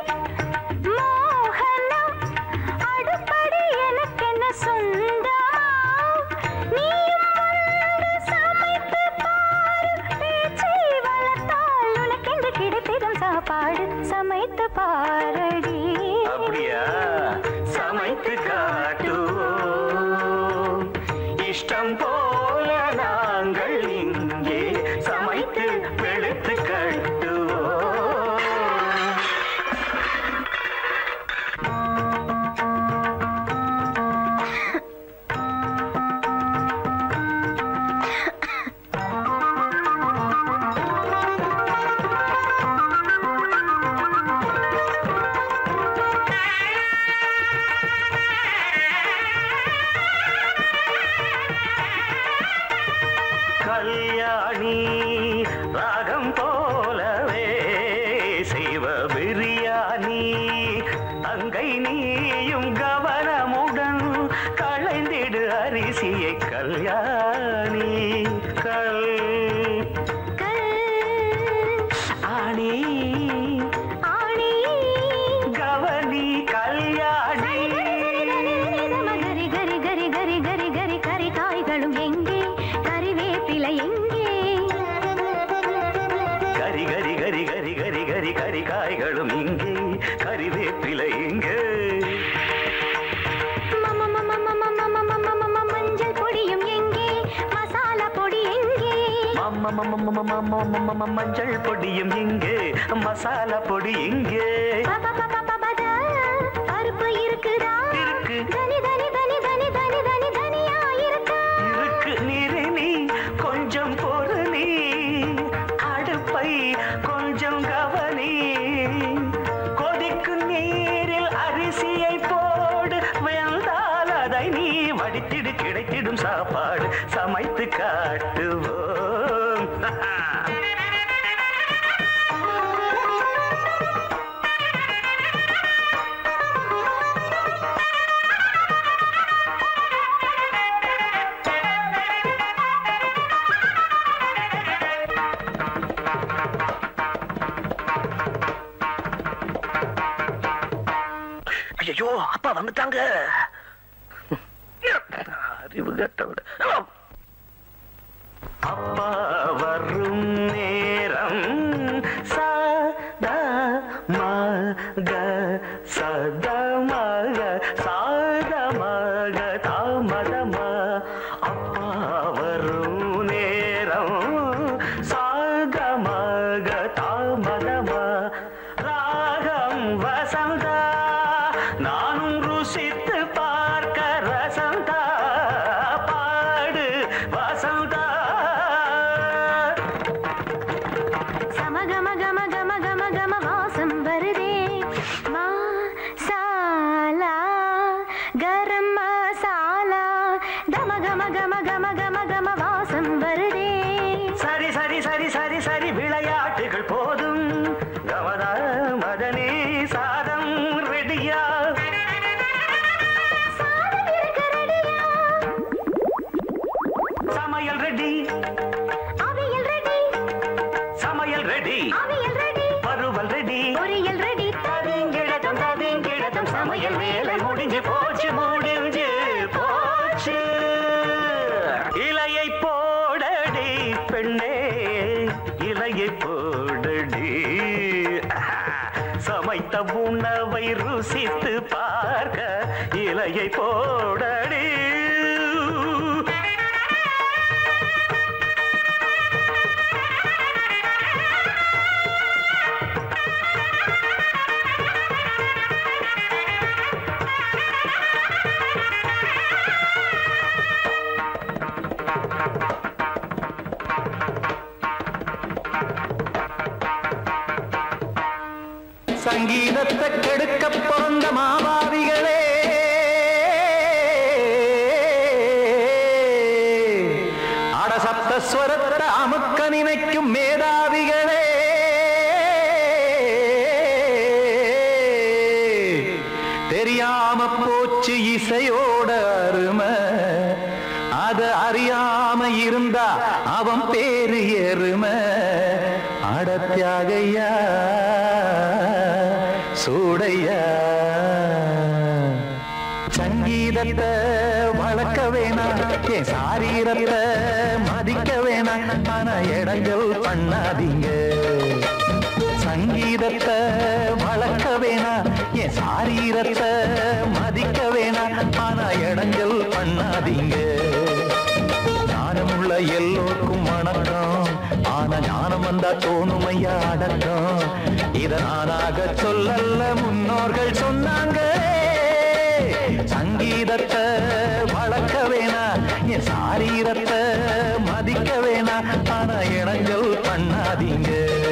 மோகனம் அடுப்படி எனக்கென்ன சொந்தமா நீயும் வந்து சமைத்து பாரு பேச்சை வளர்த்தால் உனக்கென்று கிடைத்திடும் சாப்பாடு சமைத்து பாரடி அப்படியா சமைத்து காட்டுவோம் இஷ்டம் போல நாங்கள் இங்கே சமைத்து வெளுத்து கட்டுவோம் கல்யாணி ராகம் போலவே செய்வ பிரியாணி அங்கை நீயும் கவனமுடன் களைந்திடு அரிசியை கல்யாணி கல் ஆணி ஆணி கவனி கல்யாணி கரி கரி கரி கரி கரி கரி கரி காய்களும் எங்கே கறிவேப்பிலை எங்கே கரி கரி கரி கரி கரி கரி கரி காய்களும் இங்கே கறிவேப்பிலை இங்கே மம மம மம மம மம மம மஞ்சள் பொடியும் எங்கே மசாலா பொடி எங்கே மம்ம மம்ம மம்ம மம்ம மம்ம மம்ம மஞ்சள் பொடியும் இங்கே மசாலா பொடி இங்கே பப பப பபத, பருப்பு இருக்குதா இருக்கு. தனி தனி தனி தனி தனி தனி தனியா இருக்கா இருக்கு நீரு நீ கொஞ்சம் பொறு நீ அடுப்பை கொஞ்சம் கவனி கொதிக்கும் நீரில் அரிசியை போடு வெந்தால் அதை நீ வடித்திடு கிடைத்திடும் சாப்பாடு சமைத்து காட்டுவோம் ஐயோ அப்பா வந்துட்டாங்க அறிவு கட்டவிட அப்பா வரும் நேரம் சத மக சத மக சாத மக தாமதம அப்பா வரும் நேரம் சாத மக தாமதம ராகம் வசந்தா நானும் ருசித்து பார்க்க ரசந்தா பாடு வசந்தா சமகம கம கம கம கம வாசம் வருதே மசாலா கரம் மசாலா கம கம கம கம கம கம வாசம் வருதே சரி சரி சரி சரி சரி விளையாட்டுகள் போதும் கமத மதனே சாதம் ரெடியா சாதம் இருக்க ரெடியா சமையல் ரெடி அவியல் ரெடி சமையல் ரெடி அவியல் ரெடி வறுவல் ரெடி பொரியல் ரெடி தவிங்கிழதும் தவிங்கிழதும் சமையல் வேலை முடிஞ்சு போச்சு முடிஞ்சு போச்சு இலையை போடடி பெண்ணே இலையை போடடி சமைத்த உணவை ருசித்து பார்க்க இலையை போடடி சங்கீதத்தை கெடுக்க பிறந்த மாபாவிகளே அடசப்த ஸ்வரத்தை அமுக்க நினைக்கும் மேதாவிகளே தெரியாம போச்சு இசையோட அருமை அத அறியாம இருந்தா அவன் பேரு எருமை அடத்தியாகையா சூடையா சங்கீதத்தை வளர்க்க வேணாம் என் சாரீரத்தை மதிக்க வேணாம் ஆனா இடங்கள் பண்ணாதீங்க சங்கீதத்தை வளர்க்க வேணாம் என் சாரீரத்தை மதிக்க வேணாம் ஆனா இடங்கள் பண்ணாதீங்க ஞானமுள்ள எல்லோருக்கும் வணக்கம் ஆனா ஞானம் வந்தா தோணுமையா அடக்கம் இத நானாக சொல்லல்ல முன்னோர்கள் சொன்னாங்க சங்கீதத்தை வளர்க்க வேணா என் சாரீரத்தை மதிக்க வேணா ஆனா இடங்கள் பண்ணாதீங்க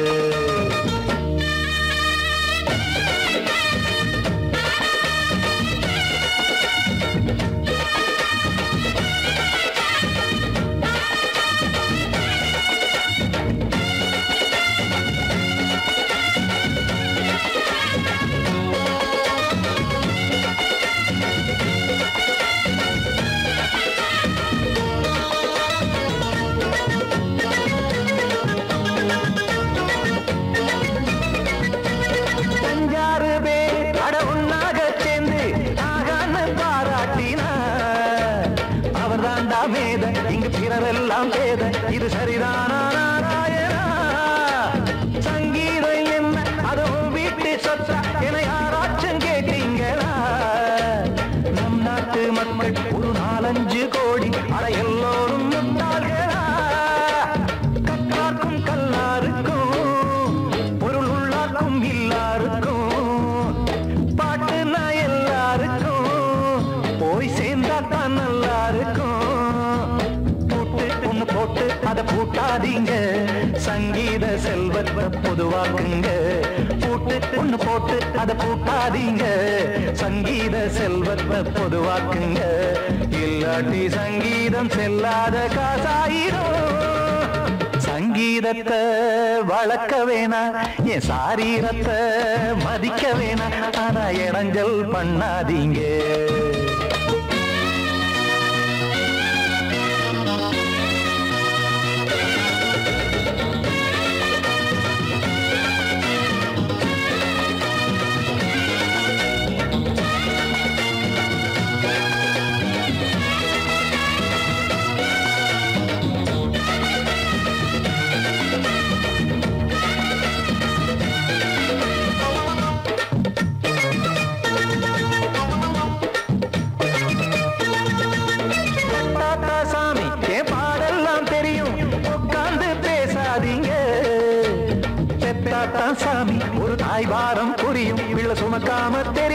அஞ்சாறு பேர் அட ஒன்னாக சேர்ந்து ஆகான்னு பாராட்டினா அவர் தாண்டா மேத இங்கு பிறரெல்லாம் பேத இது சரிதானா நாராயணா சங்கீதம் என்ன அதுவும் வீட்டு சொத்தா என யாராச்சும் கேட்டீங்களா நம் நாட்டு மக்கள் ஒரு நாலஞ்சு கோடி அட எல்லோரும் முட்டாள்களா கற்றார்க்கும் கல்லாருக்கும் பொருள் உள்ளார்க்கும் இல்லாருக்கும் பாட்டுனா எல்லாருக்கும் போய் சேர்ந்தா தான் நல்லா இருக்கும் பூட்டு ஒண்ணு போட்டு அதை பூட்டாதீங்க சங்கீத செல்வத்தை பொதுவாக்குங்க பூட்டு ஒண்ணு போட்டு அதை பூட்டாதீங்க சங்கீத செல்வத்தை பொதுவாக்குங்க இல்லாட்டி சங்கீதம் செல்லாத காசாயிரும் சங்கீதத்தை வளர்க்க வேணாம் என் சாரீரத்தை மதிக்க வேணாம் ஆனா இடைஞ்சல் பண்ணாதீங்க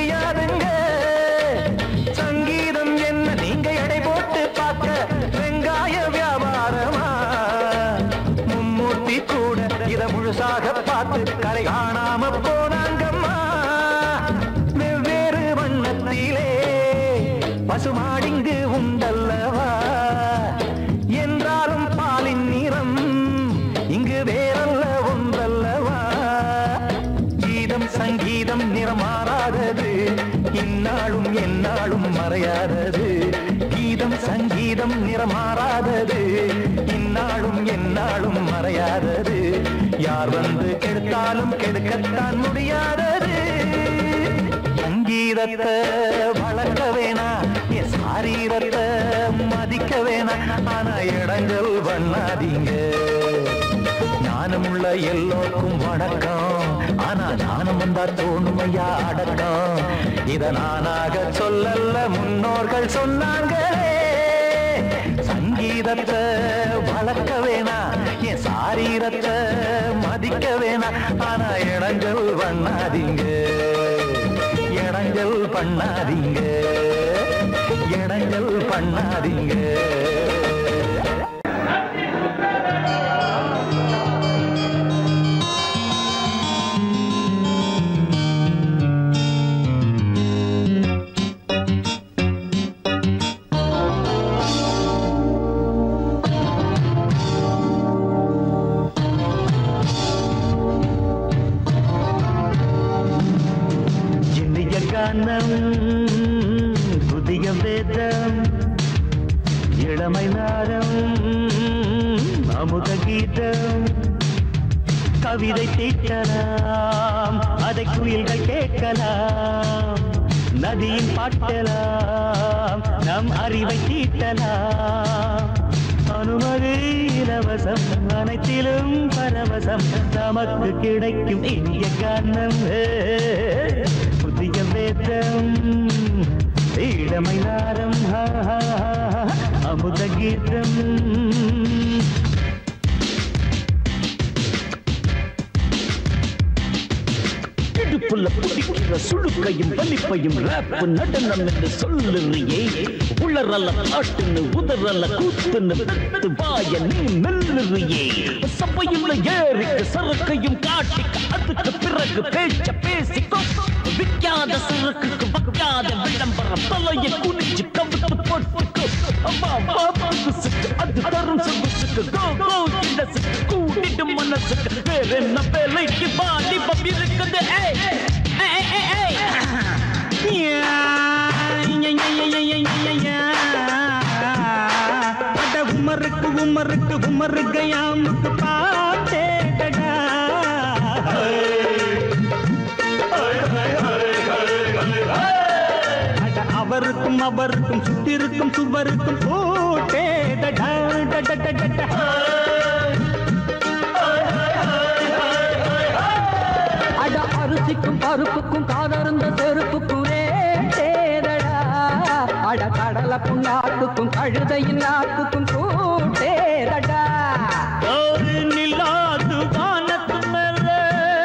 தெரியாதுங்க சங்கீதம் என்ன நீங்க எடை போட்டு பார்க்க வெங்காய வியாபாரமா மும்மூர்த்தி கூட இத முழுசாக பார்த்து கரை காணாம போனாங்கம்மா வெவ்வேறு வண்ணத்திலே பசுமாடிங்கு உண்டல்லவா என்றாலும் பாலின் நிறம் இங்கு வேறல்ல ஒன்றல்லவா கீதம் சங்கீதம் நிறமாறாதது இந்நாளும் எந்நாளும் மறையாதது கீதம் சங்கீதம் நிறமாறாதது இந்நாளும் எந்நாளும் மறையாதது யார் வந்து கெடுத்தாலும் கெடுக்கத்தான் முடியாதது சங்கீதத்தை வளர்க்க வேணா என் சாரீரத்தை மதிக்க வேணா ஆனா இடங்கள் பண்ணாதீங்க ஞானமுள்ள எல்லோருக்கும் வணக்கம் ஆனா ஞானம் வந்தா தோணுமையா அடக்கம் இத நானாக சொல்லல முன்னோர்கள் சொன்னாங்களே சங்கீதத்தை வளர்க்க வேணா என் சாரீரத்தை மதிக்க வேணா ஆனா இடங்கள் பண்ணாதீங்க இடங்கள் பண்ணாதீங்க இடங்கள் பண்ணாதீங்க இனிய கானம் புதிய வேதம் இளமை நாரம் அமுத கீதம் கவிதை தீட்டலாம் அதை குயில்கள் கேட்கலாம் நதியின் பாட்டலாம் நம் அறிவை தீட்டலாம் அனுமதி இலவசம் அனைத்திலும் பரவசம் நமக்கு கிடைக்கும் இனிய காரணம் புதிய வேதம் இளமை நாரம் ஹா, ஹா, ஹா, அமுத கீதம் இடுப்புள்ள புடிக்கிற சுழுக்கையும் வலிப்பையும் ரேப்பு நடனம் என்று சொல்லுறியே உளறல பாட்டுன்னு உதறல கூத்துன்னு பெத்து வாய நீ மெல்லுறியே சபையுள்ள ஏறிக்கு சரக்கையும் காட்டிக்க அதுக்கு பிறகு பேச்ச பேசிக்கோ விற்காத சரக்குக்கு வைக்காத விளம்பரம் தலையை குனிஞ்சு கவுத்து போட்டுக்கோ அம்மா பாபாசுக்கு அது தரும் சொகுசுக்கு கோ கோ இலசுக்கு கூட்டிட்டு மனசுக்கு வேற என்ன வேலைக்கு வாலிபம் இருக்குது ஏய் ஏய் ஏய் ஏய் யா, யா, யா, யா, யா, யா, யா, யா. அட உமருக்கு உமருக்கு உமருக்கு யாமுக்கு பாட்டேடா அட அவருக்கும் அவருக்கும் சுத்திருக்கும் சுவருக்கும் போட்டேடா டட டட டட அட அரிசிக்கும் பருப்புக்கும் காதருந்த செருப்புக்கும் ரேடா அட கடலை புண்ணாக்குக்கும் கழுதையின் நாக்குக்கும் கூட்டேதடா ஒரு நிலாது வானத்து மேலே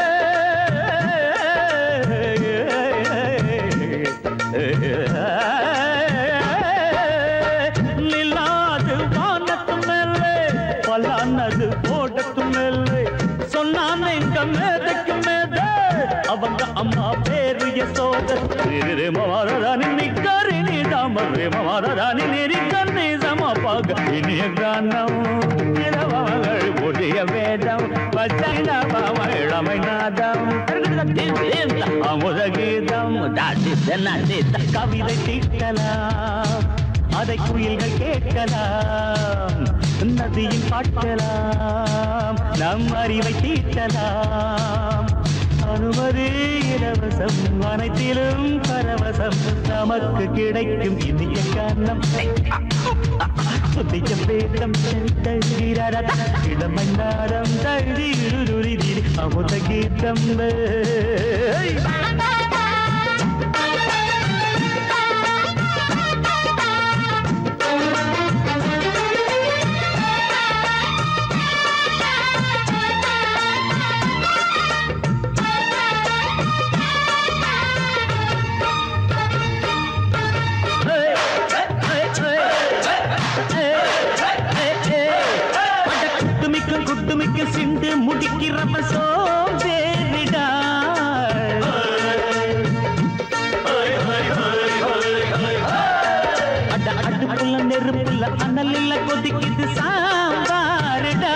நிலாது வானத்து மேலே பலானது போடத்து மேலே சொன்னான் எங்க மேதைக்கு மேதை அவங்க அம்மா பேரு யசோத ரே மவாரதானி நிக்காரி நீ தாம ரே மவாரதானி நெறி கண்ணி சமபாக இனிய கானம் இரவங்கள் புதிய வேதம் பச்சைன இளமை நாதம் அமுத கீதம் கவிதை தீட்டலாம் அதை குயில்கள் கேட்கலாம் நதியில் பாட்டலாம் நம் அறிவை தீட்டலாம் அனுமதி இலவசம் அனைத்திலும் பரவசம் நமக்கு கிடைக்கும் இனிய காரணம் புதிய வேதம் தழுகிறத இளமை நாரம் தழுதி அமுத கீதம் குடிக்கிறப்ப சோம்பேறிடா அட அடுப்புல நெருப்புல அனலில் கொதிக்குது சாம்பாருடா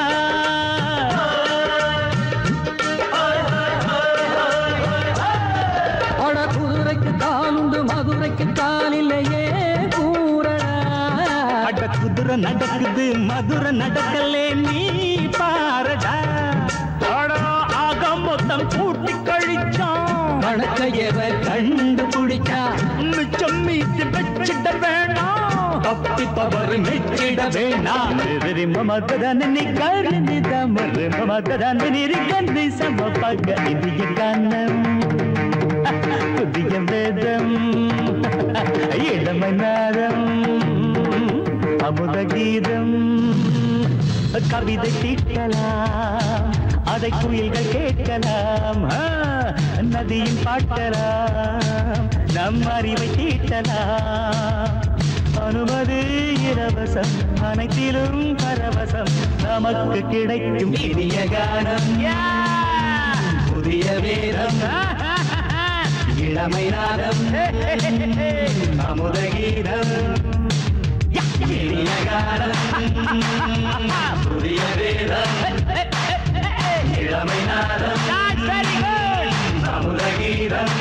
அட குதிரைக்கு காலுண்டு மதுரைக்கு காலிலேயே கூறடா அட குதிரை நடக்குது மதுரை நடக்கலே நீ பாரடா அட ஆக மொத்தம் கூட்டி கழிச்சான் கணக்கையவ கண்டுபிடிச்சா மிச்சம் மீட்டு வச்சிட வேணாம் தப்பி தவறு மெச்சிட வேணாம் வெறி மமதன நீ கருணி தமறு மமதன நீரி கந்தி சம பக இந்திய கானம் புதிய வேதம் இளமை நாதம் அமுத கீதம் கவிதை தீட்டலாம் அதை குயில்கள் கேட்கலாம் ஆ, நதியின் பாட்டலாம் நம் அறிவை தீட்டலாம் அனுமதி இலவசம் அனைத்திலும் பரவசம் நமக்கு கிடைக்கும் இனிய கானம் புதிய வேதம் இளமை நாதம் அமுத கீதம் இனிய கானம் புதிய வேதம் இளமை நாதம் அமுத கீதம்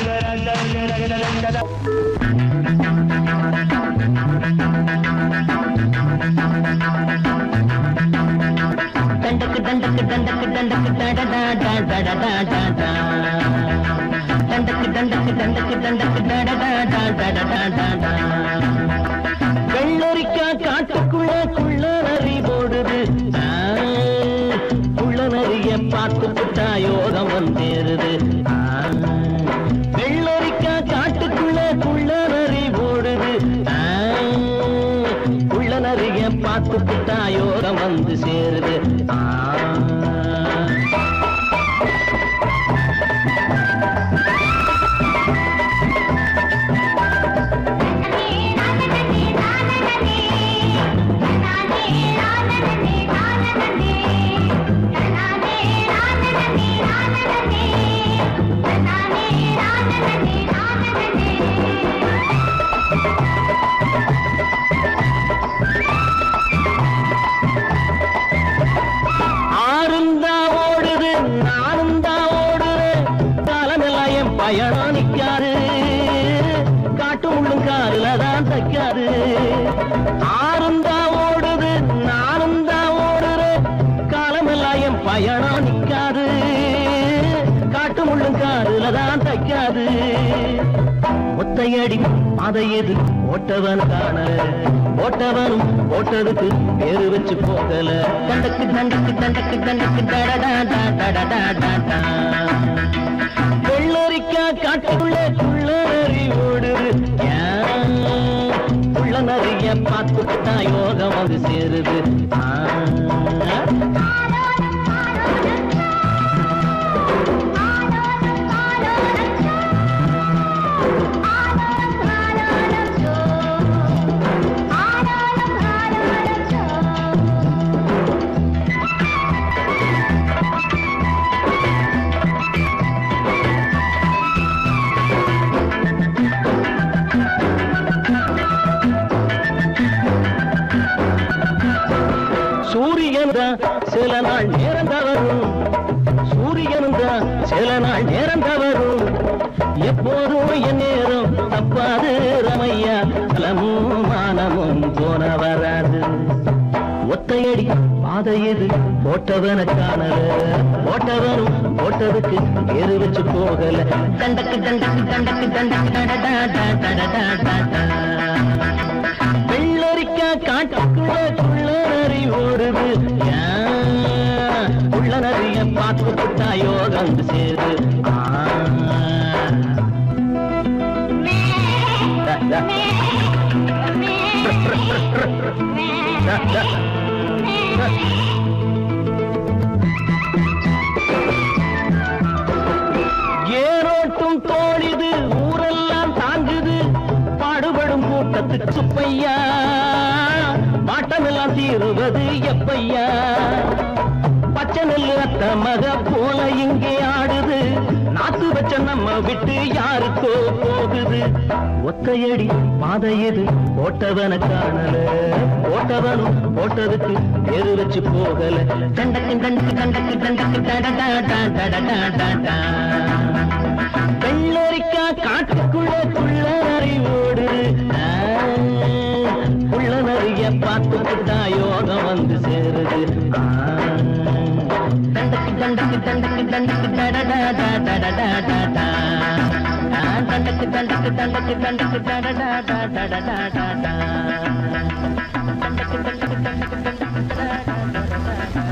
தண்டக்கு தண்டக்கு தண்டக்கு தண்டக்கு டடடா டடடா டடடா தண்டக்கு தண்டக்கு தண்டக்கு தண்டக்கு டடடா டடடா டடடா வெள்ளரிக்கா காட்டுக்குள்ள குள்ள நரி போடுது ஆ, குள்ள நரிய பார்த்து புட்டா யோகம் வந்தேருது ஆ, வெள்ளரிக்கா காட்டுக்குள்ள குள்ள நரி போடுது ஆ, உள்ள நிறைய பார்த்து புட்டா யோகம் வந்து சேருது ஆ. ஆறுந்தா ஓடுது நானும் தான் ஓடுறேன் காலமெல்லாம் என் பயணம் நிக்காது காட்டு முள்ளும் காருல தான் தைக்காது ஆறுந்தா ஓடுது நானும் தான் ஓடுறேன் காலமெல்லாம் என் பயணம் நிக்காது காட்டு முள்ளும் காருல தான் தைக்காது ஒத்தையடி அதை எது ஓட்டவன் காணல ஓட்டவனும் ஓட்டதுக்கு பேரு வச்சு போகல தண்டக்கு தண்டக்கு தண்டக்கு தண்டக்கு டடடா டடடா டடா வெள்ளரிக்கா காட்டுக்குள்ள குள்ள நரி ஓடுது ஏன் உள்ள நரிய பார்த்துக்கிட்டா யோகம் வந்து சேருது ஆ. சூரியன் தான் சில நாள் நேரம் தவறும் சூரியனும் தான் சில நாள் நேரம் தவறும் எப்போதும் என் நேரம் தப்பாது ரமையா பலமும் மானமும் போன வராது ஒத்தையடி பாதை எது போட்டவன காணல போட்டவனும் போட்டதுக்கு பேரு வச்சு போகல தண்டக்கு தண்டக்கு தண்டக்கு தண்டக்கு டடடா டடடா டடடா வெள்ளரிக்கா காட்டுக்குள்ள குள்ள நரி ஓடுது ஏன் உள்ள நரிய பார்த்து புட்டா யோகம் வந்து சேரு ஆ. டா, டா. டா, டா. டா. ஏரோட்டும் தோழிது ஊரெல்லாம் தாங்குது பாடுபடும் கூட்டத்துக்கு சுப்பையா மாட்டமெல்லாம் தீருவது எப்பையா பச்சை நெல்லு அத்த மக போல இங்கே ஆடுது நாத்து வச்ச நம்ம விட்டு யாருக்கோ போகுது ஒத்தையடி பாதை எது போட்டவன காணல போட்டவனும் போட்டதுக்கு பேரு வச்சு போகல தண்டக்கு தண்டக்கு தண்டக்கு தண்டக்கு டடடா டடடா டடடா வெள்ளரிக்கா காட்டுக்குள்ள குள்ள நரி ஓடுது ஆ, குள்ள நரிய பார்த்துக்கிட்டா யோகம் வந்து சேருது ஆ, தண்டக்கு தண்டக்கு தண்டக்கு தண்டக்கு டடடா டடடா டடடா ஆ, தண்டக்கு தண்டக்கு தண்டக்கு தண்டக்கு டடடா டடடா டடடா தண்டக்கு தண்டக்கு தண்டக்கு தண்டக்கு டடடா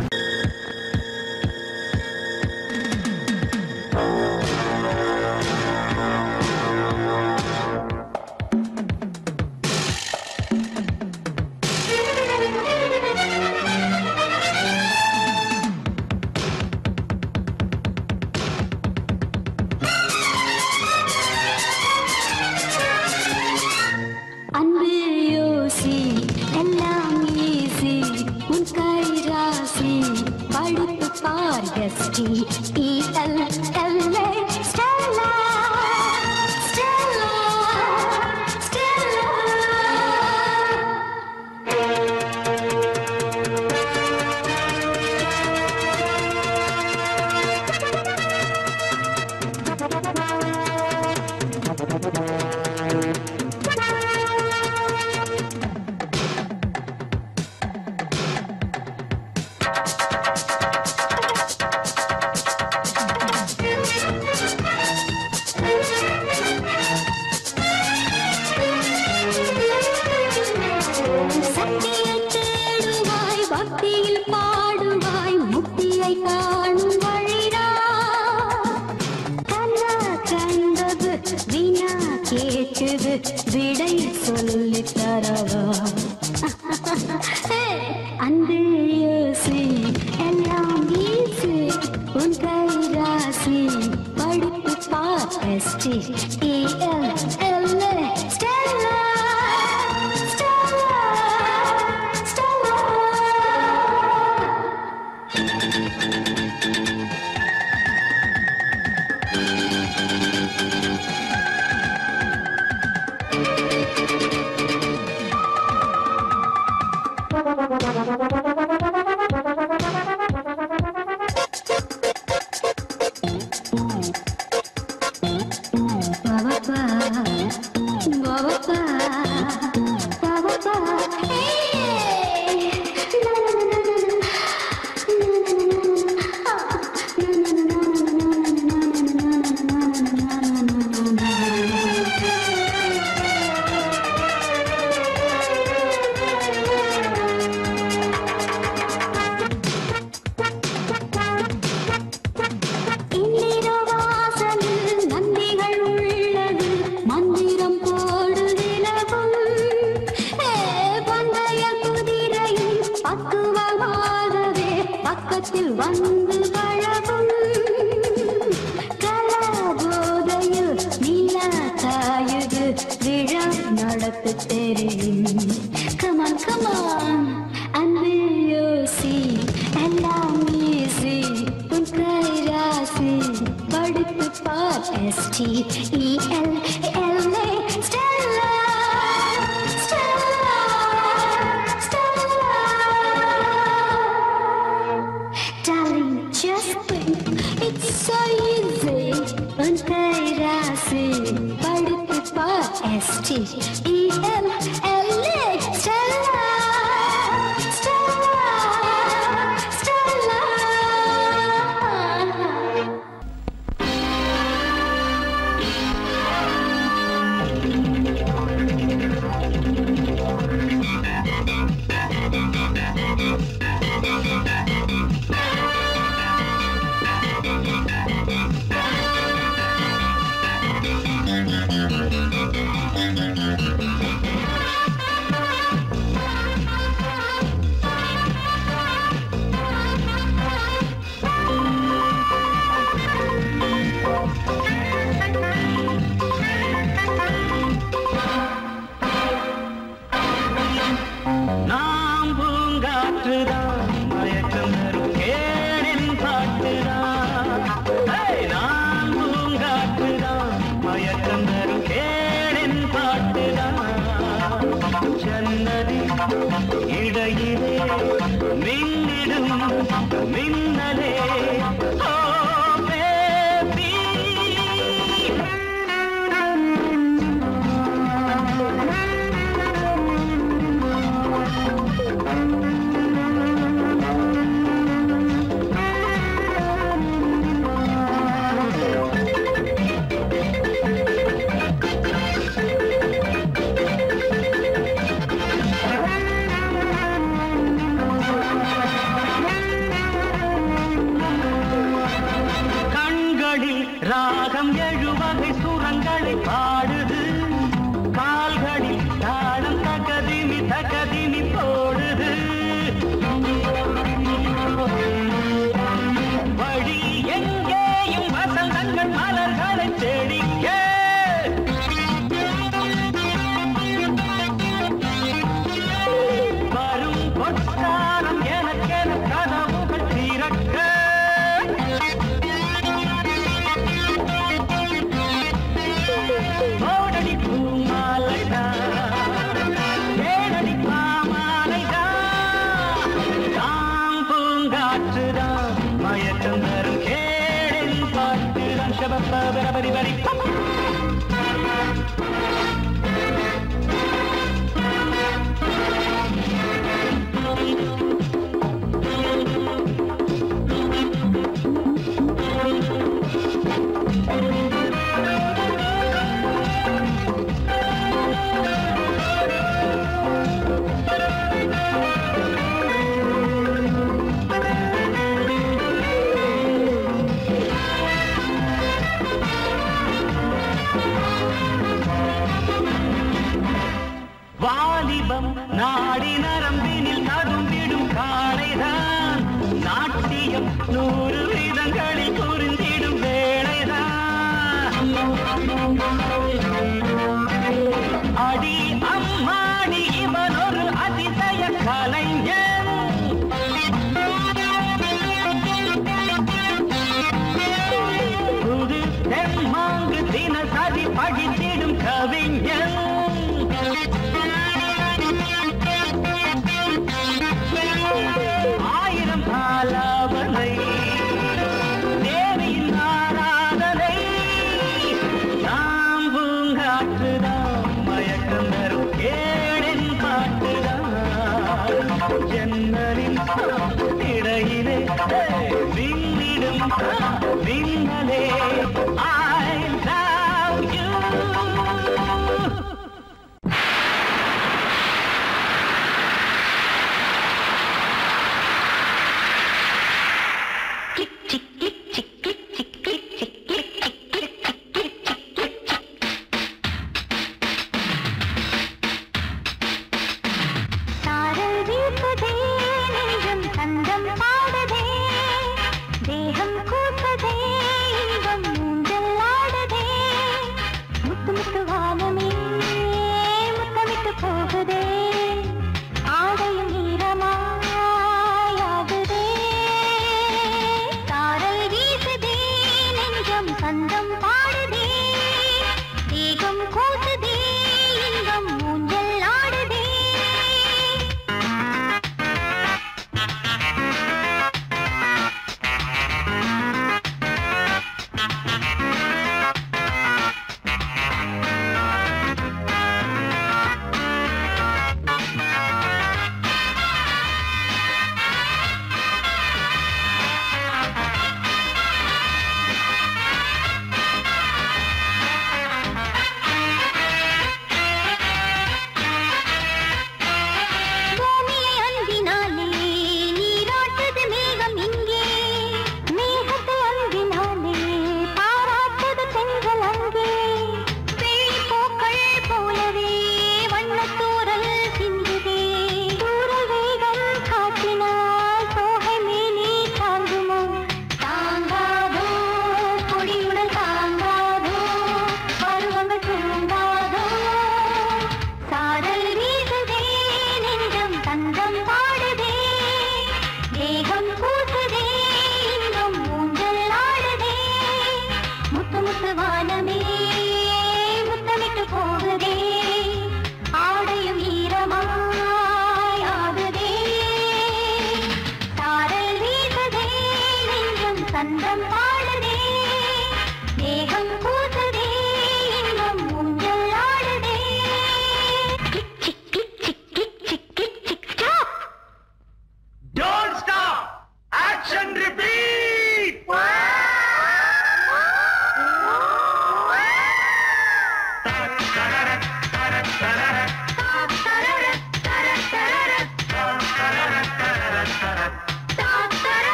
அன்பு யோசி எல்லாம் ஈசி உன் கை ராசி படுத்து பார் S T E L L A Stella Stella Stella சக்தியை தேடுவாய் பக்தியில் பாடுவாய் முக்தியை காணும் வழிடா கண்ணா கண்டது வீணா கேட்குது விடை சொல்லி தரவா அன்பு யோசி எல்லாம் ஈசி உன் கை ராசி படிப்பு பார் S T E L L A Stella Stella Stella இந்திரவாசலில் நந்திகள் உள்ளது மந்திரம் போடு விலகும் ஏ, பந்தய குதிரையும் பக்குவமாகவே பக்கத்தில் வந்து பழகும் கலபோதையில் நில தாயுது விழா நடத்து தெரியும் கமான் கமான் அன்பு யோசி எல்லாம் ஈஸி உன் கை ராசி படித்து பார் S T E L L A Stella Stella Stella Darling, just think, it's so easy. உன் கை ராசி படித்து பார் S T E L L A Stella Stella Stella Thank you. இடையிலே மின்னிடும் மின்னலே ஓ பேபி கண்களில் ராகம் எழுவகை சுரங்களை பாடுது கால்களில் தாளம் தகதிமி தகதிமி போடுது வழி எங்கேயும் வசந்தங்கள் மலர்களை செடிக்க வரும் பொற்காலம் எனக்கென கதவுகள் திறக்க ஓடடி பூமாலைதா ஏடடி பாமாலைதா தாம் பூங்காற்றுதான் மயக்கம் தரும் கேடின் பாட்டுதான் ஷபப்ப பரபரி பரி வாலிபம் நாடி நரம்பினில் ததும்பிடும் காளைதான் நாட்டியம் நூறு விதங்களில் புரிந்திடும் வேளைதான் அடி அம்மாடி இவன் ஒரு அதிசய கலைஞன் புது தெம்மாங்கு தினசரி படித்திடும் கவிஞன் ஆயிரம் காலாவலை தேவியின் ஆராதனை நாம் பூங்காற்றுதான் மயக்கம் தரும் கேடின் பாட்டுதான் ஜன்னலின் இடையிலே மின்னிடும் மின்னலே I love you சாரல் வீசுதே நெஞ்சம் சந்தம் பாடுதே தேகம் கூசுதே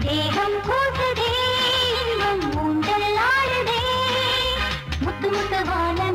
தேகம் கூசுதே இன்பம் ஊஞ்சல் ஆடுதே முத்து முத்து வான